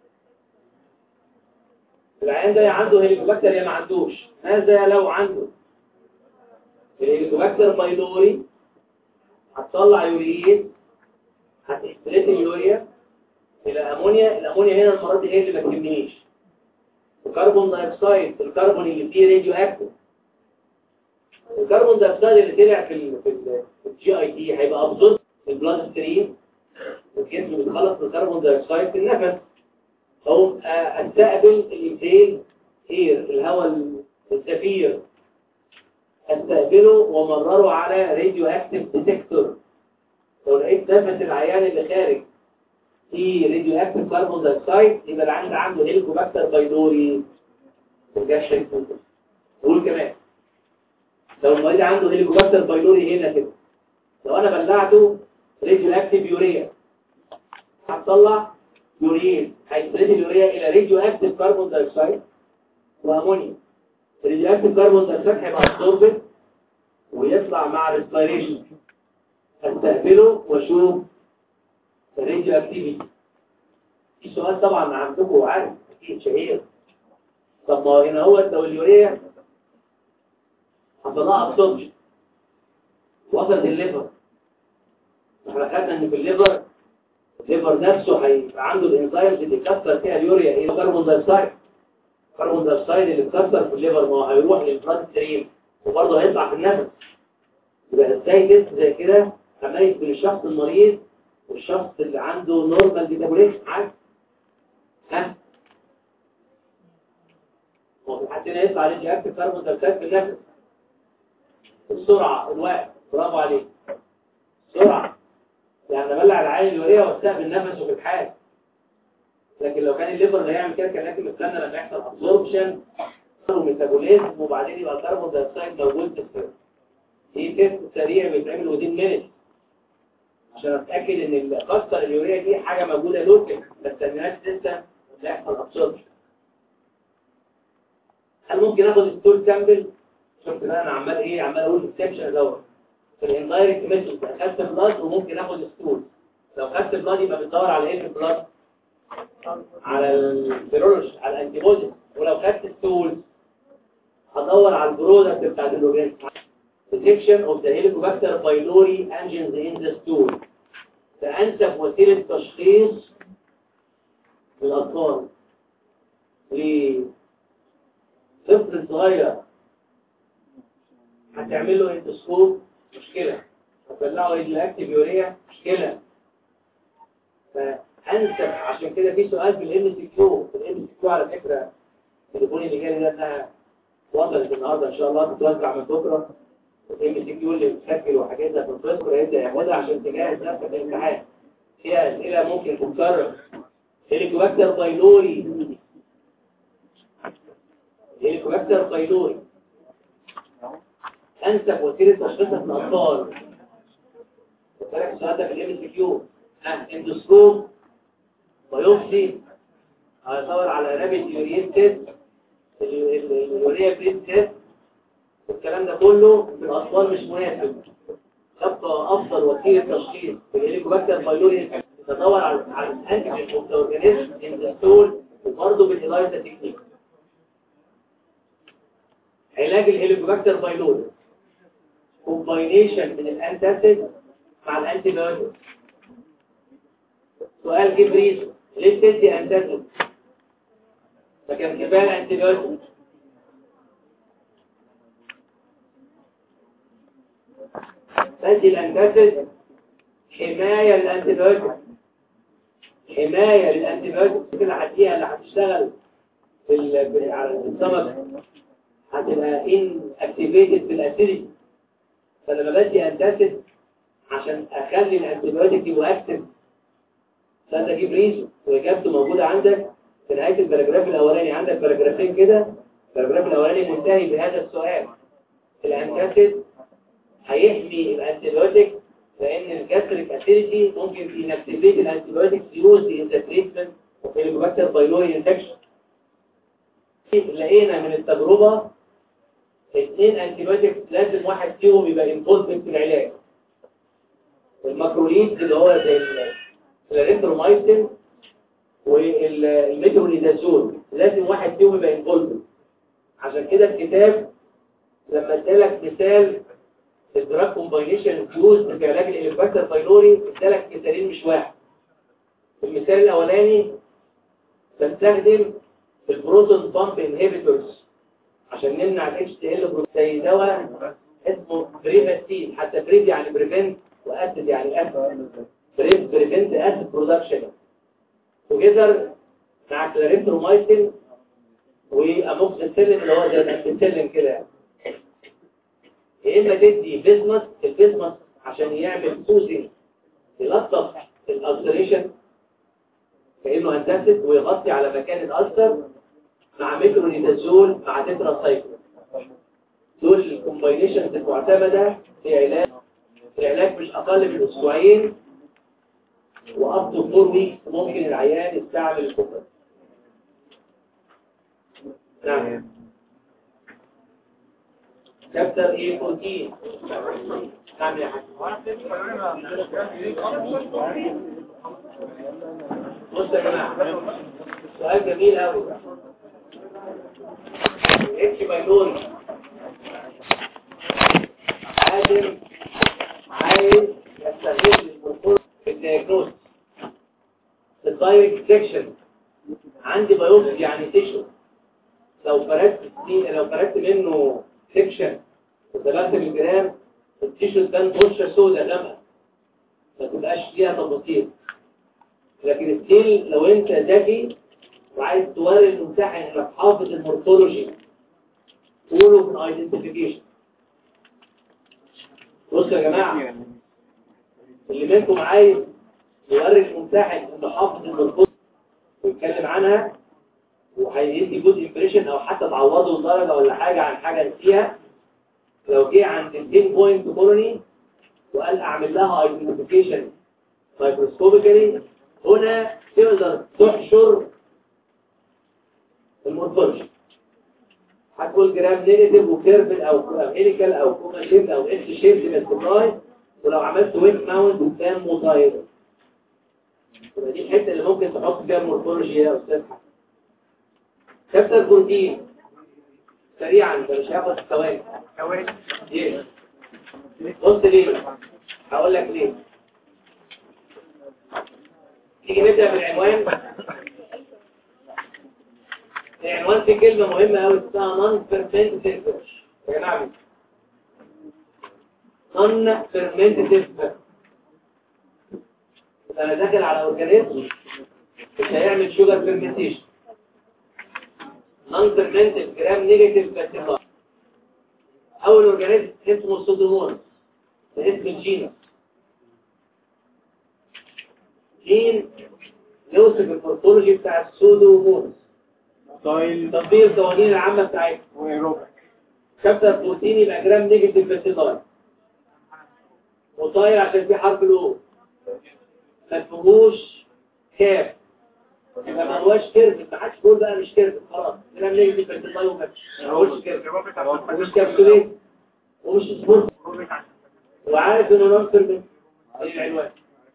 العين ده يا عنده هيليكوباكتر يا ما عندوش ماذا لو عنده الهيليكوباكتر بايلوري هتطلع يوريين هتحتلت اليوريا الى امونيا الامونيا هنا المرات دي هي اللي ما تهمنيش الكربون دايوكسيد الكربون اللي فيه راديو اكتيف الكربون دايوكسيد اللي طلع في ال في الجي اي تي هيبقى ابزورب في البلاد ستريم والجسم بيتخلص من الكربون دايوكسيد في النفس او استقبل الانتيل اير الهواء الزفير استقبله ومرره على راديو اكتيف ديتكتور لو لقيت نفس العيان اللي خارج في راديو اكتيف كربون دايوكسيد يبقى العيان ده عنده هيليكوباكتر بايلوري وجاش قول كمان لو المريض عنده هيليكوباكتر بايلوري هنا كده لو انا بلعته راديو اكتيف يوريا هتطلع يورين هيستريد اليوريا الى راديو اكتيف كربون دايوكسيد وامونيا الراديو اكتيف كربون دايوكسيد هيبقى ابسوربد ويطلع مع الريسبيريشن استقبله واشوف الراديو اكتيفيتي في سؤال طبعا عندكم عارف اكيد شهير طب ما هنا هو لو اليوريا حصلها ابسوربشن وصلت الليفر احنا خدنا ان في الليفر الليفر نفسه هيبقى عنده الانزيمز اللي يكسر فيها اليوريا ايه الكربون دايوكسيد الكربون دايوكسيد اللي اتكسر في الليفر ما هو هيروح للبلاد ستريم وبرضه هيطلع في النفس يبقى ازاي تيست زي كده هميز بين الشخص المريض والشخص اللي عنده نورمال ميتابوليزم عادي ها هو في حد هنا يطلع عليه اكتف كربون دايوكسيد في النفس السرعه الوقت برافو عليك سرعه يعني بلع العين اليوريا واستقبل نفسه في الحال لكن لو كان الليفر اللي هيعمل كده كان لازم يستنى لما يحصل ابسوربشن وميتابوليزم وبعدين يبقى الكربون دايوكسيد موجود في السيرم دي تيست سريع بيتعمل ودين مينت عشان اتاكد ان اللي كسر اليوريا دي حاجه موجوده لوكال ما استناش لسه لا يحصل ابسوربشن هل ممكن اخد ستول سامبل شفت بقى انا عمال ايه عمال اقول اكسبشن دوت في الاندايركت ميثود اخدت بلاد وممكن اخد ستول لو خدت بلاد يبقى بتدور على ايه في البلاد على الفيرولوجي على الانتي بودي ولو خدت ستول هدور على البرودكت بتاع الاورجانيزم detection of the Helicobacter pylori angens in the stool ده أنسب وسيلة تشخيص للأطفال لطفل صغير هتعمل له انتسكوب مشكلة هتبلعه الاكتيف يوريا مشكلة فأنسب عشان كده في سؤال في الام سي كيو في الام سي كيو على فكرة التليفون اللي جالي ده انها وصلت النهارده ان شاء الله تتوزع من بكره الام سي كيو اللي بتسجل وحاجاتها في الفيسبوك هيبدا ياخدها عشان تجهز نفسك للامتحان فيها اسئله ممكن تتكرر هيليكوباكتر بايلوري هيليكوباكتر بايلوري انسب وسيله تشخيصها في الاطفال بالك السؤال ده في الام سي كيو اندوسكوب بايوبسي هدور على رابيد يورين تيست اليوريا بريد تيست الكلام ده كله في الأطفال مش مناسب تبقى أفضل وسيلة تشخيص في الهيليكوباكتر بايلوري تدور على على الأنتيجين أوف ذا أورجانيزم إن ذا ستول وبرضه بالإلايزا تكنيك علاج الهيليكوباكتر بايلوري كومباينيشن من الأنتاسيد مع الأنتي بايوتيك سؤال جيب ريزو ليه بتدي أنتاسيد فكان كفاية الأنتي بايوتيك بدي الانتاسيد حماية للانتيبيوتيك حماية للانتيبيوتيك اللي هديها اللي هتشتغل في ال- على السمك هتبقى ان اكتيفيتد بالاسيدي فلما بدي انتاسيد عشان اخلي الانتيبيوتيك يبقوا اكتف فانت اجيب ريزو واجابته موجودة عندك في نهاية الباراجراف الاولاني عندك باراجرافين كده الباراجراف الاولاني منتهي بهذا السؤال الانتاسيد هيحمي الانتيبيوتيك لان الجاستريك اسيديتي ممكن في انكتيفيت الانتيبيوتيك يوز ان ذا تريتمنت اوف هيليكوباكتر بايلوري انفكشن لقينا من التجربه اثنين انتيبيوتيك لازم واحد فيهم يبقى انفولفد في العلاج الماكروليد اللي هو زي الاريثرومايسين والميترونيدازول لازم واحد فيهم يبقى انفولفد عشان كده الكتاب لما ادالك مثال الدراج كومباينيشن يوز في علاج الاليفاكتر بايلوري ادالك مثالين مش واحد المثال الاولاني بستخدم البروتون بامب انهبيتورز عشان نمنع الاتش تي ال زي دواء اسمه بريفاستين حتى بريف يعني بريفنت واسيد يعني اسيد بريف بريفنت اسيد برودكشن توجذر مع كلارينترومايسين واموكسيسيلين اللي هو زي الامبيسيلين كده يعني يا اما تدي بيزمس البيزمس عشان يعمل فوزنج يلطف الالتريشن كانه انتاسيد ويغطي على مكان الالتر مع ميكرونيدازول مع تترا سايكل دول الكومباينيشنز المعتمده في علاج العلاج مش اقل من اسبوعين واب تو 4 ويكس ممكن العيان يستعمل الكومباين نعم شابتر ايه 14 نعم يا حبيبي بص يا جماعه سؤال جميل قوي اتش بايلوري عادل عايز يستغل المرفوض في الدياجنوز الدايركت سيكشن عندي بايوبسي يعني تيشو لو فردت لو فردت منه سيكشن وثلاثة بالجرام التيشو ده فرشة سوداء غامقة ما تبقاش فيها تفاصيل لكن الستيل لو انت ذكي وعايز توري الممتحن انك حافظ المورفولوجي قوله في الايدنتيفيكيشن بصوا يا جماعة اللي منكم عايز يوري الممتحن انه حافظ المورفولوجي ويتكلم عنها وهيدي جود امبريشن او حتى تعوضه درجة ولا حاجة عن حاجة نسيها لو جه عند البين بوينت كولوني وقال اعمل لها ايدنتيفيكيشن مايكروسكوبيكالي هنا تقدر تحشر المورفولوجي هتقول جرام نيجاتيف وكيرفل او هيليكال او كوما شيب او اتش شيب بالسبلاي ولو عملت ويت ماونت كان مطاير يبقى دي الحته اللي ممكن تحط فيها مورفولوجي يا استاذ حسن كابتن بروتين سريعا ده مش هياخد ثواني ثواني ليه بص ليه هقول لك ليه تيجي نبدا بالعنوان العنوان في كلمه مهمه قوي اسمها نون فيرمنتيف يا جماعه نون فيرمنتيف انا داخل على اورجانيزم مش هيعمل شوجر فيرمنتيشن نون فيرمنتيف جرام نيجاتيف باتيفار اول اورجانيزم اسمه السودومونس ده اسم الجينس جين يوصف المورفولوجي بتاع السودومونس طايل تطبيق القوانين العامه بتاعتها وروبك كابتر بروتين يبقى جرام نيجاتيف باتيفار وطاير عشان في حرف الاو ما فيهوش كاف يبقى ما هواش كيرف ما حدش يقول بقى مش كيرف خلاص جرام نيجاتيف باتيفار وما فيهوش كيرف روبك ومش كابسولين ومش سبورت روبك عشان وعارف انه ننصر من العنوان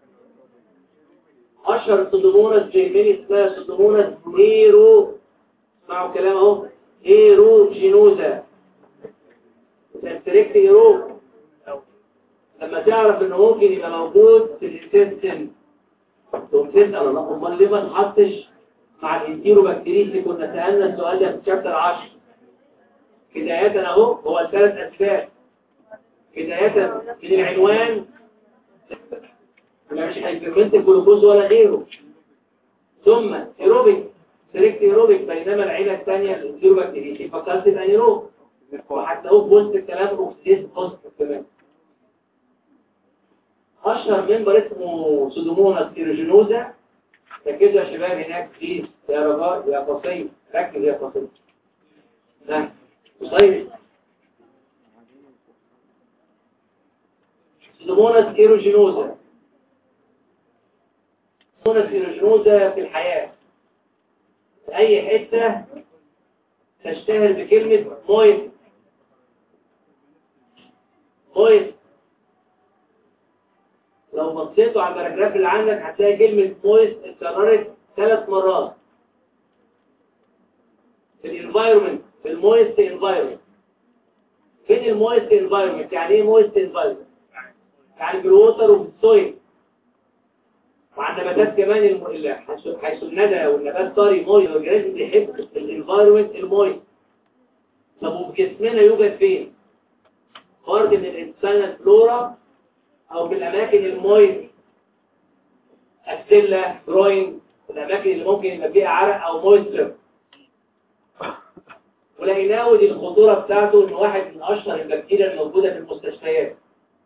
اشهر الصدمونس جيميني اسمها صدمونس هيرو اسمعوا الكلام اهو هيرو جينوزا سنتريكت هيرو لما تعرف انه ممكن يبقى موجود في الانتستين تقوم تسال الله امال ليه ما تحطش مع الانتيروبكتيريسي كنا سالنا السؤال ده في شابتر 10 بدايه اهو هو الثلاث اسباب بداية من العنوان مش هيفرمنت الجلوكوز ولا غيره ثم ايروبيك سيلكت ايروبيك بينما العيلة الثانية الانتيروبكتيريسي فكرت الانيروب وهتلاقوه في وسط الكلام اوكسيس بوست كمان اشهر منبر اسمه سودوموناس ايروجينوزا ركزوا يا شباب هناك بليز يا رجاء يا قصير ركز يا قصير ها قصير سودوموناس ايروجينوزا سودوموناس ايروجينوزا في الحياة في أي حتة تشتهر بكلمة مويت مويت لو بصيتوا على الباراجراف اللي عندك هتلاقي كلمة مويت اتكررت ثلاث مرات في الانفايرمنت في المويست انفايرمنت فين المويست انفايرمنت يعني ايه مويست انفايرمنت يعني في الووتر وفي السويل وعند نباتات كمان الم... ال- حيث- حيث الندى والنبات طري موي الاورجانيزم بيحب الانفايرمنت الموي طب وفي جسمنا يوجد فين؟ فرد من الانسان فلورا او في الاماكن الموي اكسيلا جروين الاماكن اللي ممكن يبقى فيها عرق او مويستر ولقيناه ودي الخطوره بتاعته ان واحد من اشهر البكتيريا الموجوده في المستشفيات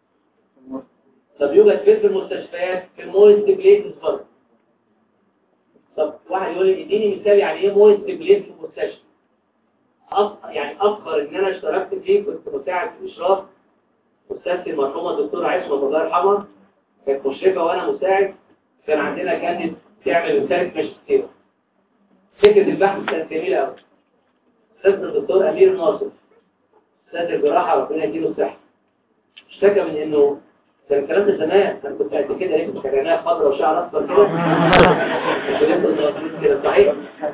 طب يوجد فين في المستشفيات في المويست بليتس برضه طب واحد يقول لي اديني مثال يعني ايه مويست بليت في المستشفى أف... يعني افخر ان انا اشتركت فيه كنت مساعد في الاشراف استاذتي المرحومه الدكتوره عصمه الله يرحمها كانت مشرفه وانا مساعد كان عندنا كانت تعمل رساله ماجستير فكره البحث كانت جميله قوي استاذنا الدكتور امير ناصر استاذ الجراحه ربنا يديله الصحه اشتكى من انه كان الكلام ده زمان كان كنت قد كده لسه كان عينيها خضرا وشعر اصفر كده كنت لسه صغيرين كده صحيح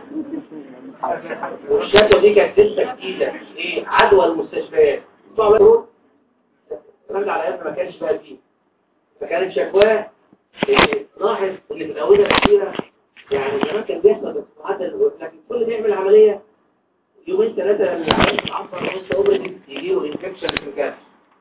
والشكوى دي كانت لسه جديده ايه عدوى المستشفيات طبعا الكلام ده على ايام ما كانش بقى فيه فكانت شكواه إيه، لاحظ ان في الاونه الاخيره يعني زمان كان بيحصل بس معدل لكن كل ما يعمل عمليه يومين ثلاثه العيان يتعفر نص اوبريتيف يجي له انفكشن في الكاس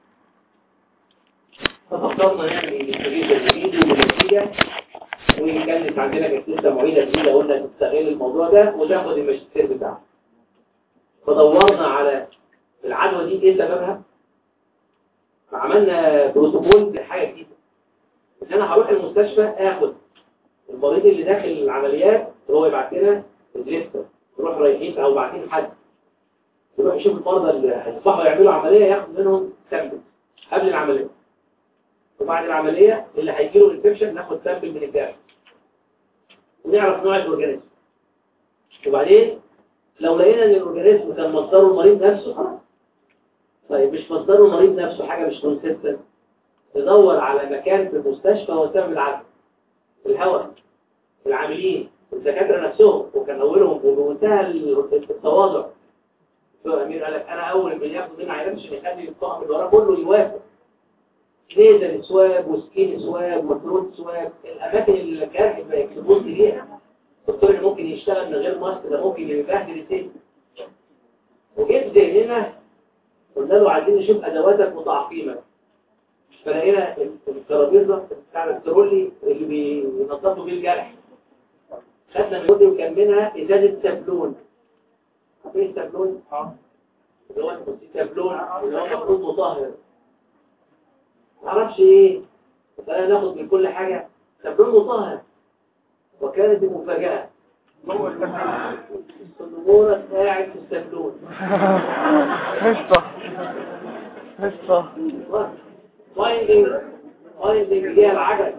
ففكرنا نعمل انفستيجيشن جديد وبالنتيجه وكانت عندنا كانت لسه معيده جديده قلنا تستغل الموضوع ده وتاخد الماجستير بتاعها فدورنا على العدوى دي ايه سببها فعملنا بروتوكول لحاجه جديده ان انا هروح المستشفى اخد المريض اللي داخل العمليات هو يبعت لنا ريجستر نروح رايحين او باعتين حد يروح يشوف المرضى اللي هيصبحوا يعملوا عمليه ياخد منهم سامبل قبل العمليه وبعد العمليه اللي هيجي له انفكشن ناخد سامبل من الجرح ونعرف نوع الاورجانيزم وبعدين لو لقينا ان الاورجانيزم كان مصدره المريض نفسه خلاص طيب مش مصدره المريض نفسه حاجه مش كونسيستنت ندور على مكان في المستشفى هو سبب العدوى الهواء العاملين الدكاتره نفسهم وكان اولهم بمنتهى التواضع دكتور امير قال لك انا اول اللي ياخد مني عينات عشان يخلي الطاقم اللي وراه كله يوافق ليزر سواب وسكين سواب وثروت سواب الاماكن اللي الجرح بقى اكسبوز ليها الدكتور اللي ممكن يشتغل من غير ماسك ده ممكن يبهدل السن وجيت هنا قلنا له عايزين نشوف ادواتك وتعقيمك فلقينا الترابيزه بتاع الترولي اللي بينظفوا بيه الجرح خدنا من كل وكان منها ازازه سابلون ايه السابلون؟ اللي هو السابلون اللي هو المفروض مطهر معرفش ايه فانا ناخد من كل حاجه سابلون مطهر وكانت المفاجاه هو التكليف الصنبورة قاعد في السابلون حصة حصة فايندنج فايندنج ليها العجل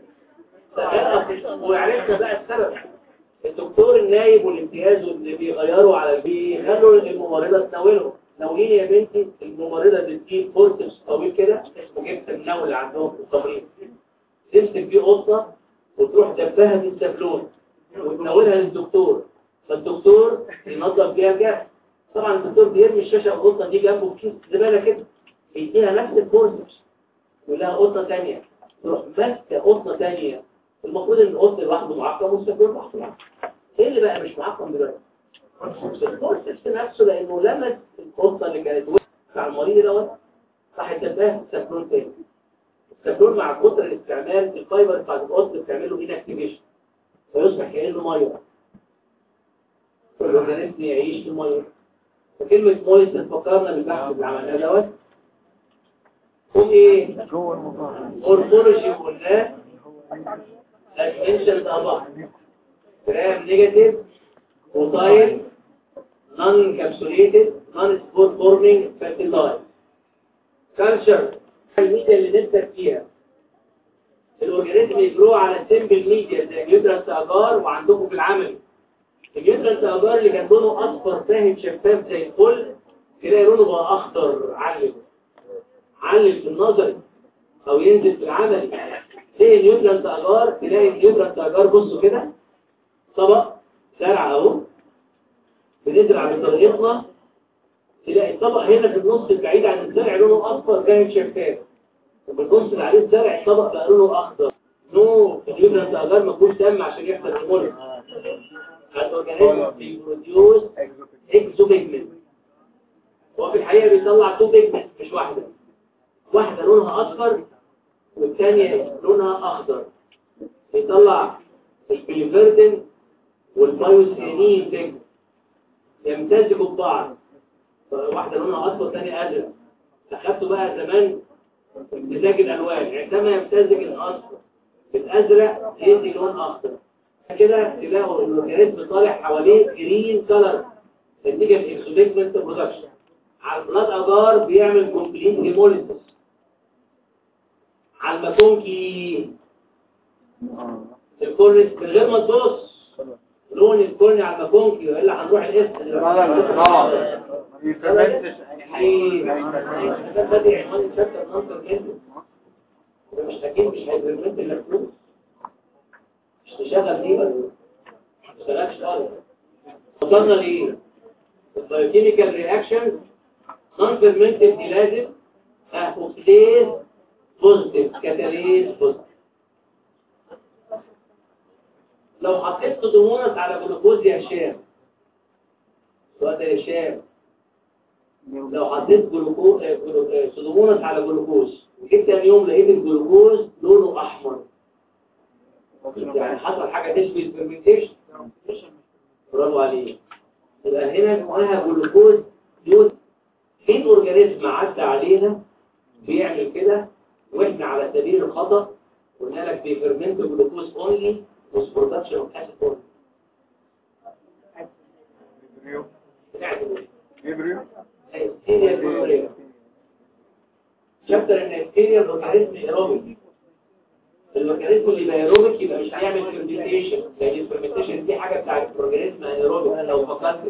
فقال- وعرفنا بقى السبب الدكتور النايب والامتياز واللي بيغيروا على البي خلوا الممرضة تناولهم ناولين يا بنتي الممرضة بتجيب فورسبس طويل كده اسمه جبس النول اللي عندهم في التمريض تمسك بيه قطة وتروح دبها في السابلون وتناولها للدكتور فالدكتور ينظف بيها الجرح طبعا الدكتور بيرمي الشاشة او القطة دي جنبه في كيس زبالة كده يديها نفس الفورسبس ولها قطة تانية تروح ماسكة قطة تانية المفروض ان القط لوحده معقم والسكون لوحده معقم ايه اللي بقى مش معقم دلوقتي؟ الفورسبس نفسه لانه لمس القطة اللي كانت وقعت على المريض دوت راح يدبها في السكون تاني السكون مع كتر الاستعمال الفايبر بتاعت القط بتعمل له انكتيفيشن فيصبح كانه ميه فالاورجانيزم يعيش في الميه فكلمة مويست فكرنا بالبحث اللي عملناه دوت هم ايه؟ جوه المطار مورفولوجي قلناه ادمنشن طبعا جرام نيجاتيف وطايل نون كابسوليتد نون سبور فورمينج فاتيلايز كالتشر الميديا اللي نبدأ فيها الاورجانيزم يجروا على سيمبل ميديا زي اليوترس اجار وعندكم في العمل اليوترس اجار اللي كان لونه اصفر فاهم شفاف زي الفل تلاقي لونه بقى اخضر علم علم في النظر او ينزل في العمل ليه اليوترس اجار تلاقي اليوترس اجار بصوا كده طبق زرع اهو بنزرع بطريقتنا تلاقي الطبق هنا في النص البعيد عن الزرع لونه اصفر فاهم شفاف وبالنص اللي عليه الزرع الطبق بقى لونه اخضر نو اليوترس اجار ما فيهوش دم عشان يحصل المولد الاورجانيزم بيبروديوس اكزو بيجمنت هو في الحقيقه بيطلع تو بيجمنت مش واحده واحده لونها اصفر والثانيه لونها اخضر بيطلع البيليفردين والبايوسيانين بيجمنت يمتزجوا ببعض واحده لونها اصفر والثانيه ازرق اخدته بقى زمان امتزاج الالوان عندما يمتزج الاصفر بالازرق يدي لون اخضر كده تلاقوا الاورجانيزم طالع حواليه جرين كلر نتيجه الاكسوديجمنت برودكشن على البلاد اجار بيعمل كومبليت هيموليسيس على الماكونكي الكورنس من غير ما تبص لون الكورني على الماكونكي والا هنروح الاسم ما بيفرمنتش مش اكيد مش هيفرمنت الا فلوس مش تشغل دي بس ما تشتغلش خالص وصلنا لايه البايوكيميكال رياكشن نون فيرمنتد دي لازم اوكسيديز بوزيتيف كاتاليز بوزيتيف لو حطيت سودومونس على جلوكوز يا هشام السؤال ده يا هشام لو حطيت جلوكوز سودومونس على جلوكوز وجيت تاني يوم لقيت الجلوكوز لونه احمر يعني حصل حاجه تشبه الفيرمنتيشن برافو عليك يبقى هنا اسمها جلوكوز يوز في اورجانيزم عدى علينا بيعمل كده واحنا على سبيل الخطا قلنا لك بيفرمنت جلوكوز اونلي وذ برودكشن اوف اسيد اونلي بيبريو بنعمل بيبريو ايه سيريال جلوكوز شابتر ان السيريال اورجانيزم ايروبيك الاورجانيزم اللي بايروبيك يبقى مش هيعمل فيرمنتيشن لان الفيرمنتيشن دي حاجه بتاعت الاورجانيزم انيروبيك لو فكرت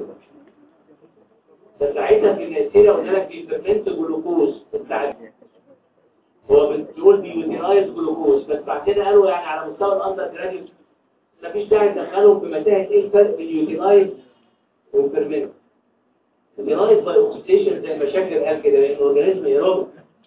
فساعتها في النسيره قلنا لك بيفرمنت جلوكوز بتاع هو بتقول بيوتيلايز جلوكوز بس بعد كده قالوا يعني على مستوى الاندر جراديوت مفيش داعي تدخلهم في متاهه ايه الفرق بين يوتيلايز والفيرمنت يوتيلايز باي اوكسيديشن زي ما شاكر قال كده لان الاورجانيزم ايروبيك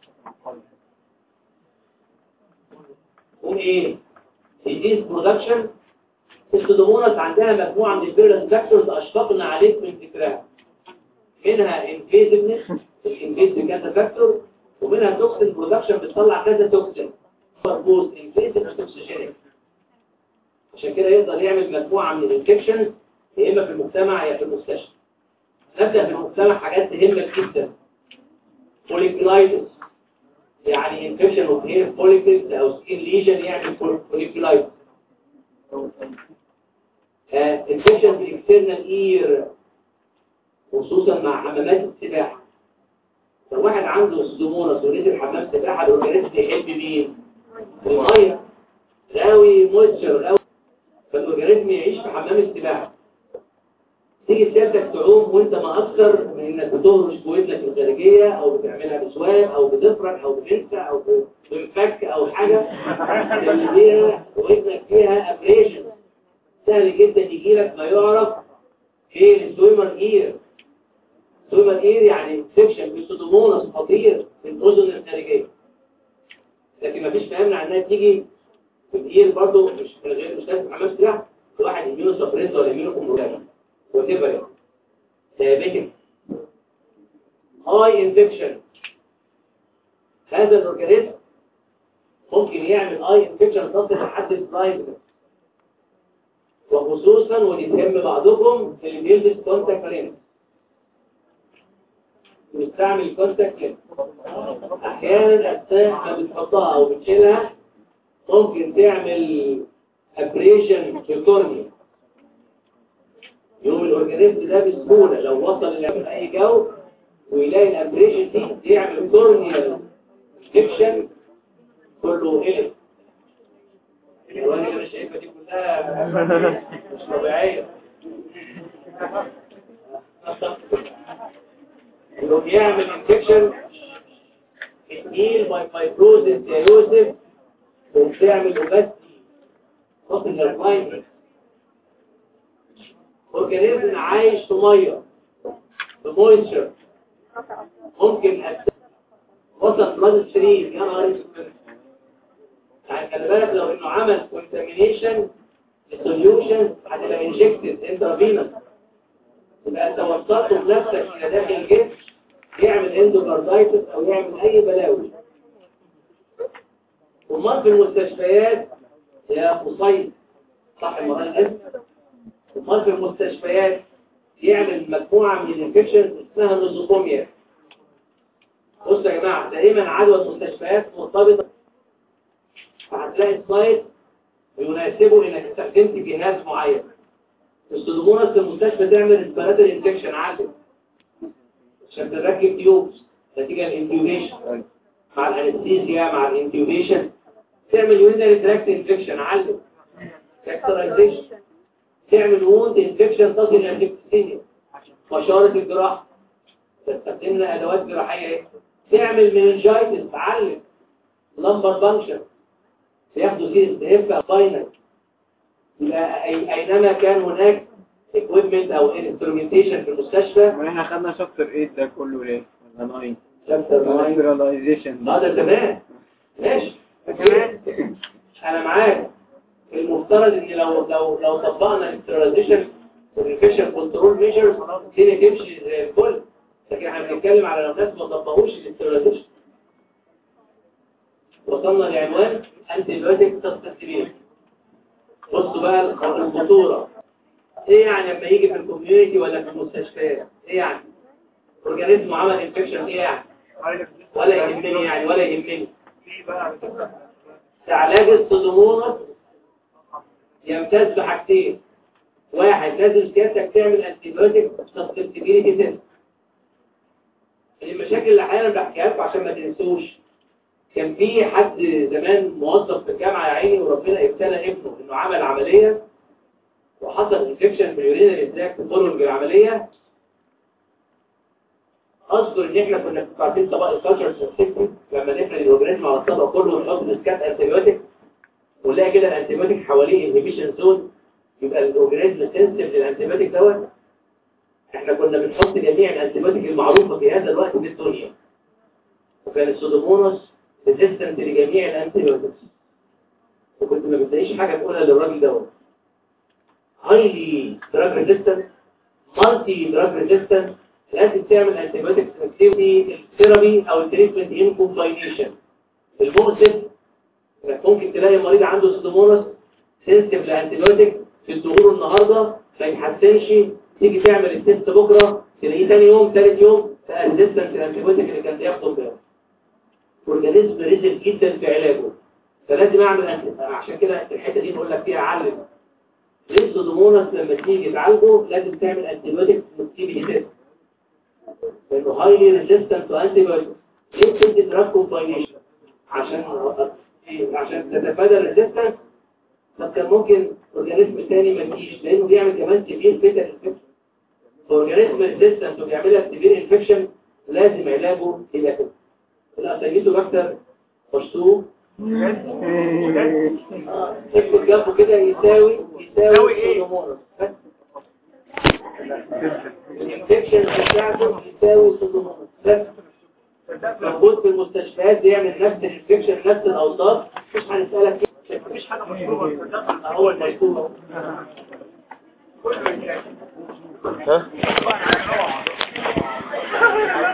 وايه الديز برودكشن السودوموناس عندها مجموعه من الفيرلنت فاكتورز اشفقنا عليك من ذكرها منها انفيزفنس الانفيز كذا فاكتور ومنها توكسين برودكشن بتطلع كذا توكسين بوز انفيزف توكسيجينيك عشان كده يقدر يعمل مجموعه من الانفكشنز يا اما في المجتمع يا في المستشفى نبدا في المجتمع حاجات تهمك جدا فوليكلايتس يعني انفكشن اوف هير فوليكلز او سكين ليجن يعمل فوليكلايتس انفكشن في الاكسترنال اير خصوصا مع حمامات السباحه لو واحد عنده سدومونس ونزل حمام سباحه الاورجانيزم يحب مين الميه غاوي مويتشر غاوي فالاورجانيزم يعيش في حمام السباحه تيجي سيادتك تعوم وانت ما اكثر من انك بتهرش بودنك الخارجيه او بتعملها بسواب او بتفرك او بتنسى او بتنفك او حاجه اللي فيها ودنك فيها ابريشن سهل جدا يجي لك ما يعرف ايه السويمر اير سويمر اير يعني سكشن بسودومونس خطير في الاذن الخارجيه لكن ما فيش فهمنا انها تيجي في الاير برضه مش من غير مش لازم حمام سلاح واحد يمينه سفرينت ولا يمينه كومبولاجي وتبقى diabetic high infection هذا الاورجانيزم ممكن يعمل اي انفكشن تصل لحد البلايند وخصوصا ودي تهم بعضكم اللي بيلبس كونتاكت لينس بيستعمل كونتاكت لينس احيانا اثناء ما بتحطها او بتشيلها ممكن تعمل ابريشن في الكورنيا يوم الاورجانيزم ده بسهوله لو وصل الى اي جو ويلاقي الابريشن دي يعمل كورنيال انفكشن كله قلب الالوان اللي انا شايفها دي كلها مش طبيعيه انه يعمل انفكشن النيل باي فايبروزيس يا يوسف وبتعمل اوباستي تصل للبلايندنس اورجانيزم عايش في ميه في مويستشر ممكن أت- وصل بلاد ستريم يا نهار اسود يعني خلي بالك لو انه عمل كونتامينيشن السوليوشن هتبقى انجكتد انترافينوس يبقى انت وصلته بنفسك الى داخل الجسم يعمل اندوكاردايتس او يعمل اي بلاوي ومال في المستشفيات يا قصيد صح المرة الاسم ومال في المستشفيات يعمل مجموعة من الانفكشنز اسمها نوزوكوميا بصوا يا جماعة دائما عدوى المستشفيات مرتبطة فهتلاقي السايت يناسبه انك استخدمت جهاز معين السودوموناس في المستشفى تعمل اسبراتر انفكشن عادي عشان تركب تيوبس نتيجة الانتيوبيشن مع الانستيزيا مع الانتيوبيشن تعمل يورينري تراكت انفكشن علم كاكترايزيشن تعمل ووند انفكشن تصل الى الانفكسينيا مشارة الجراحة تستخدمنا ادوات جراحية ايه تعمل مننجايتس تعلم لمبر بانكشن بياخدوا سيرس تهفة فاينل يبقى أي- اينما كان هناك equipment او instrumentation في المستشفى واحنا خدنا شابتر 8 ده كله ليه؟ ولا 9 chapter nine. ليبراليزيشن هذا تمام ماشي تمام انا معاك المفترض ان لو لو لو طبقنا الاستراليزيشن والانفكشن كنترول ميجرز الدنيا تمشي زي الفل لكن احنا بنتكلم على لو ناس ما طبقوش الاستراليزيشن وصلنا لعنوان انتي بايوتيك سسبنسيبيليتي بصوا بقى الخطوره ايه يعني لما يجي في الكوميونتي ولا في المستشفيات ايه يعني اورجانيزم عمل انفكشن ايه يعني ولا يهمني يعني ولا يهمني علاج الصدمونة يمتاز بحاجتين واحد لازم سيادتك تعمل انتيبيوتيك سسبنسيبيليتي تيست المشاكل اللي احيانا بحكيها لكم عشان ما تنسوش كان في حد زمان موظف في الجامعة يا عيني وربنا ابتلى ابنه انه عمل عملية وحصل انفكشن في اليورينال ازاك فولوينج العملية اذكر ان احنا كنا عارفين طبق الكالتشر سيستم لما نفرد الاورجانيزم على الطبق كله ونحط ديسكات انتيبيوتيك ونلاقي كده الانتيبيوتيك حواليه انهبيشن زون يبقى الاورجانيزم سنسيف للانتيبيوتيك دوت احنا كنا بنحط جميع الانتيبيوتيك المعروفه في هذا الوقت في الدنيا وكان السودوموناس ريزيستنت لجميع الانتيبيوتكس وكنت ما بتلاقيش حاجه تقولها للراجل دوت هايلي دراج ريزيستنت مالتي دراج ريزيستنت لازم تعمل انتيبيوتكس اكتيفيتي الثيرابي او التريتمنت ان كومباينيشن المؤسف انك ممكن تلاقي مريض عنده سودوموناس سنسيف لانتيبيوتيك في الظهور النهارده ما يتحسنش تيجي تعمل التست بكره تلاقيه ثاني يوم ثالث يوم ريزيستنت للانتيبيوتيك اللي كان بياخده ده اورجانيزم ريزل جدا في علاجه فلازم اعمل أنت... عشان كده الحته دي بقول لك فيها علم السودوموناس لما تيجي تعالجه لازم تعمل انتيبيوتيك موتيفيتي تيست لانه هايلي ريزيستنت تو انتيبيوتيك ليه بتدي دراج كومباينيشن عشان عشان تتفادى الريزيستنس طب كان ممكن اورجانيزم تاني ما يجيش لانه بيعمل كمان سيفير فيتال انفكشن اورجانيزم ريزيستنت وبيعملها سيفير انفكشن لازم علاجه يبقى كده لا سيجيته بكتر مشطوب اكتب جنبه كده يساوي يساوي ايه الانفكشن بتاعته يساوي سودوموناس بس موجود في المستشفيات بيعمل نفس الانفكشن نفس الاوصاف مش هنسالك كده مفيش حاجة مشهورة هو المشهور ها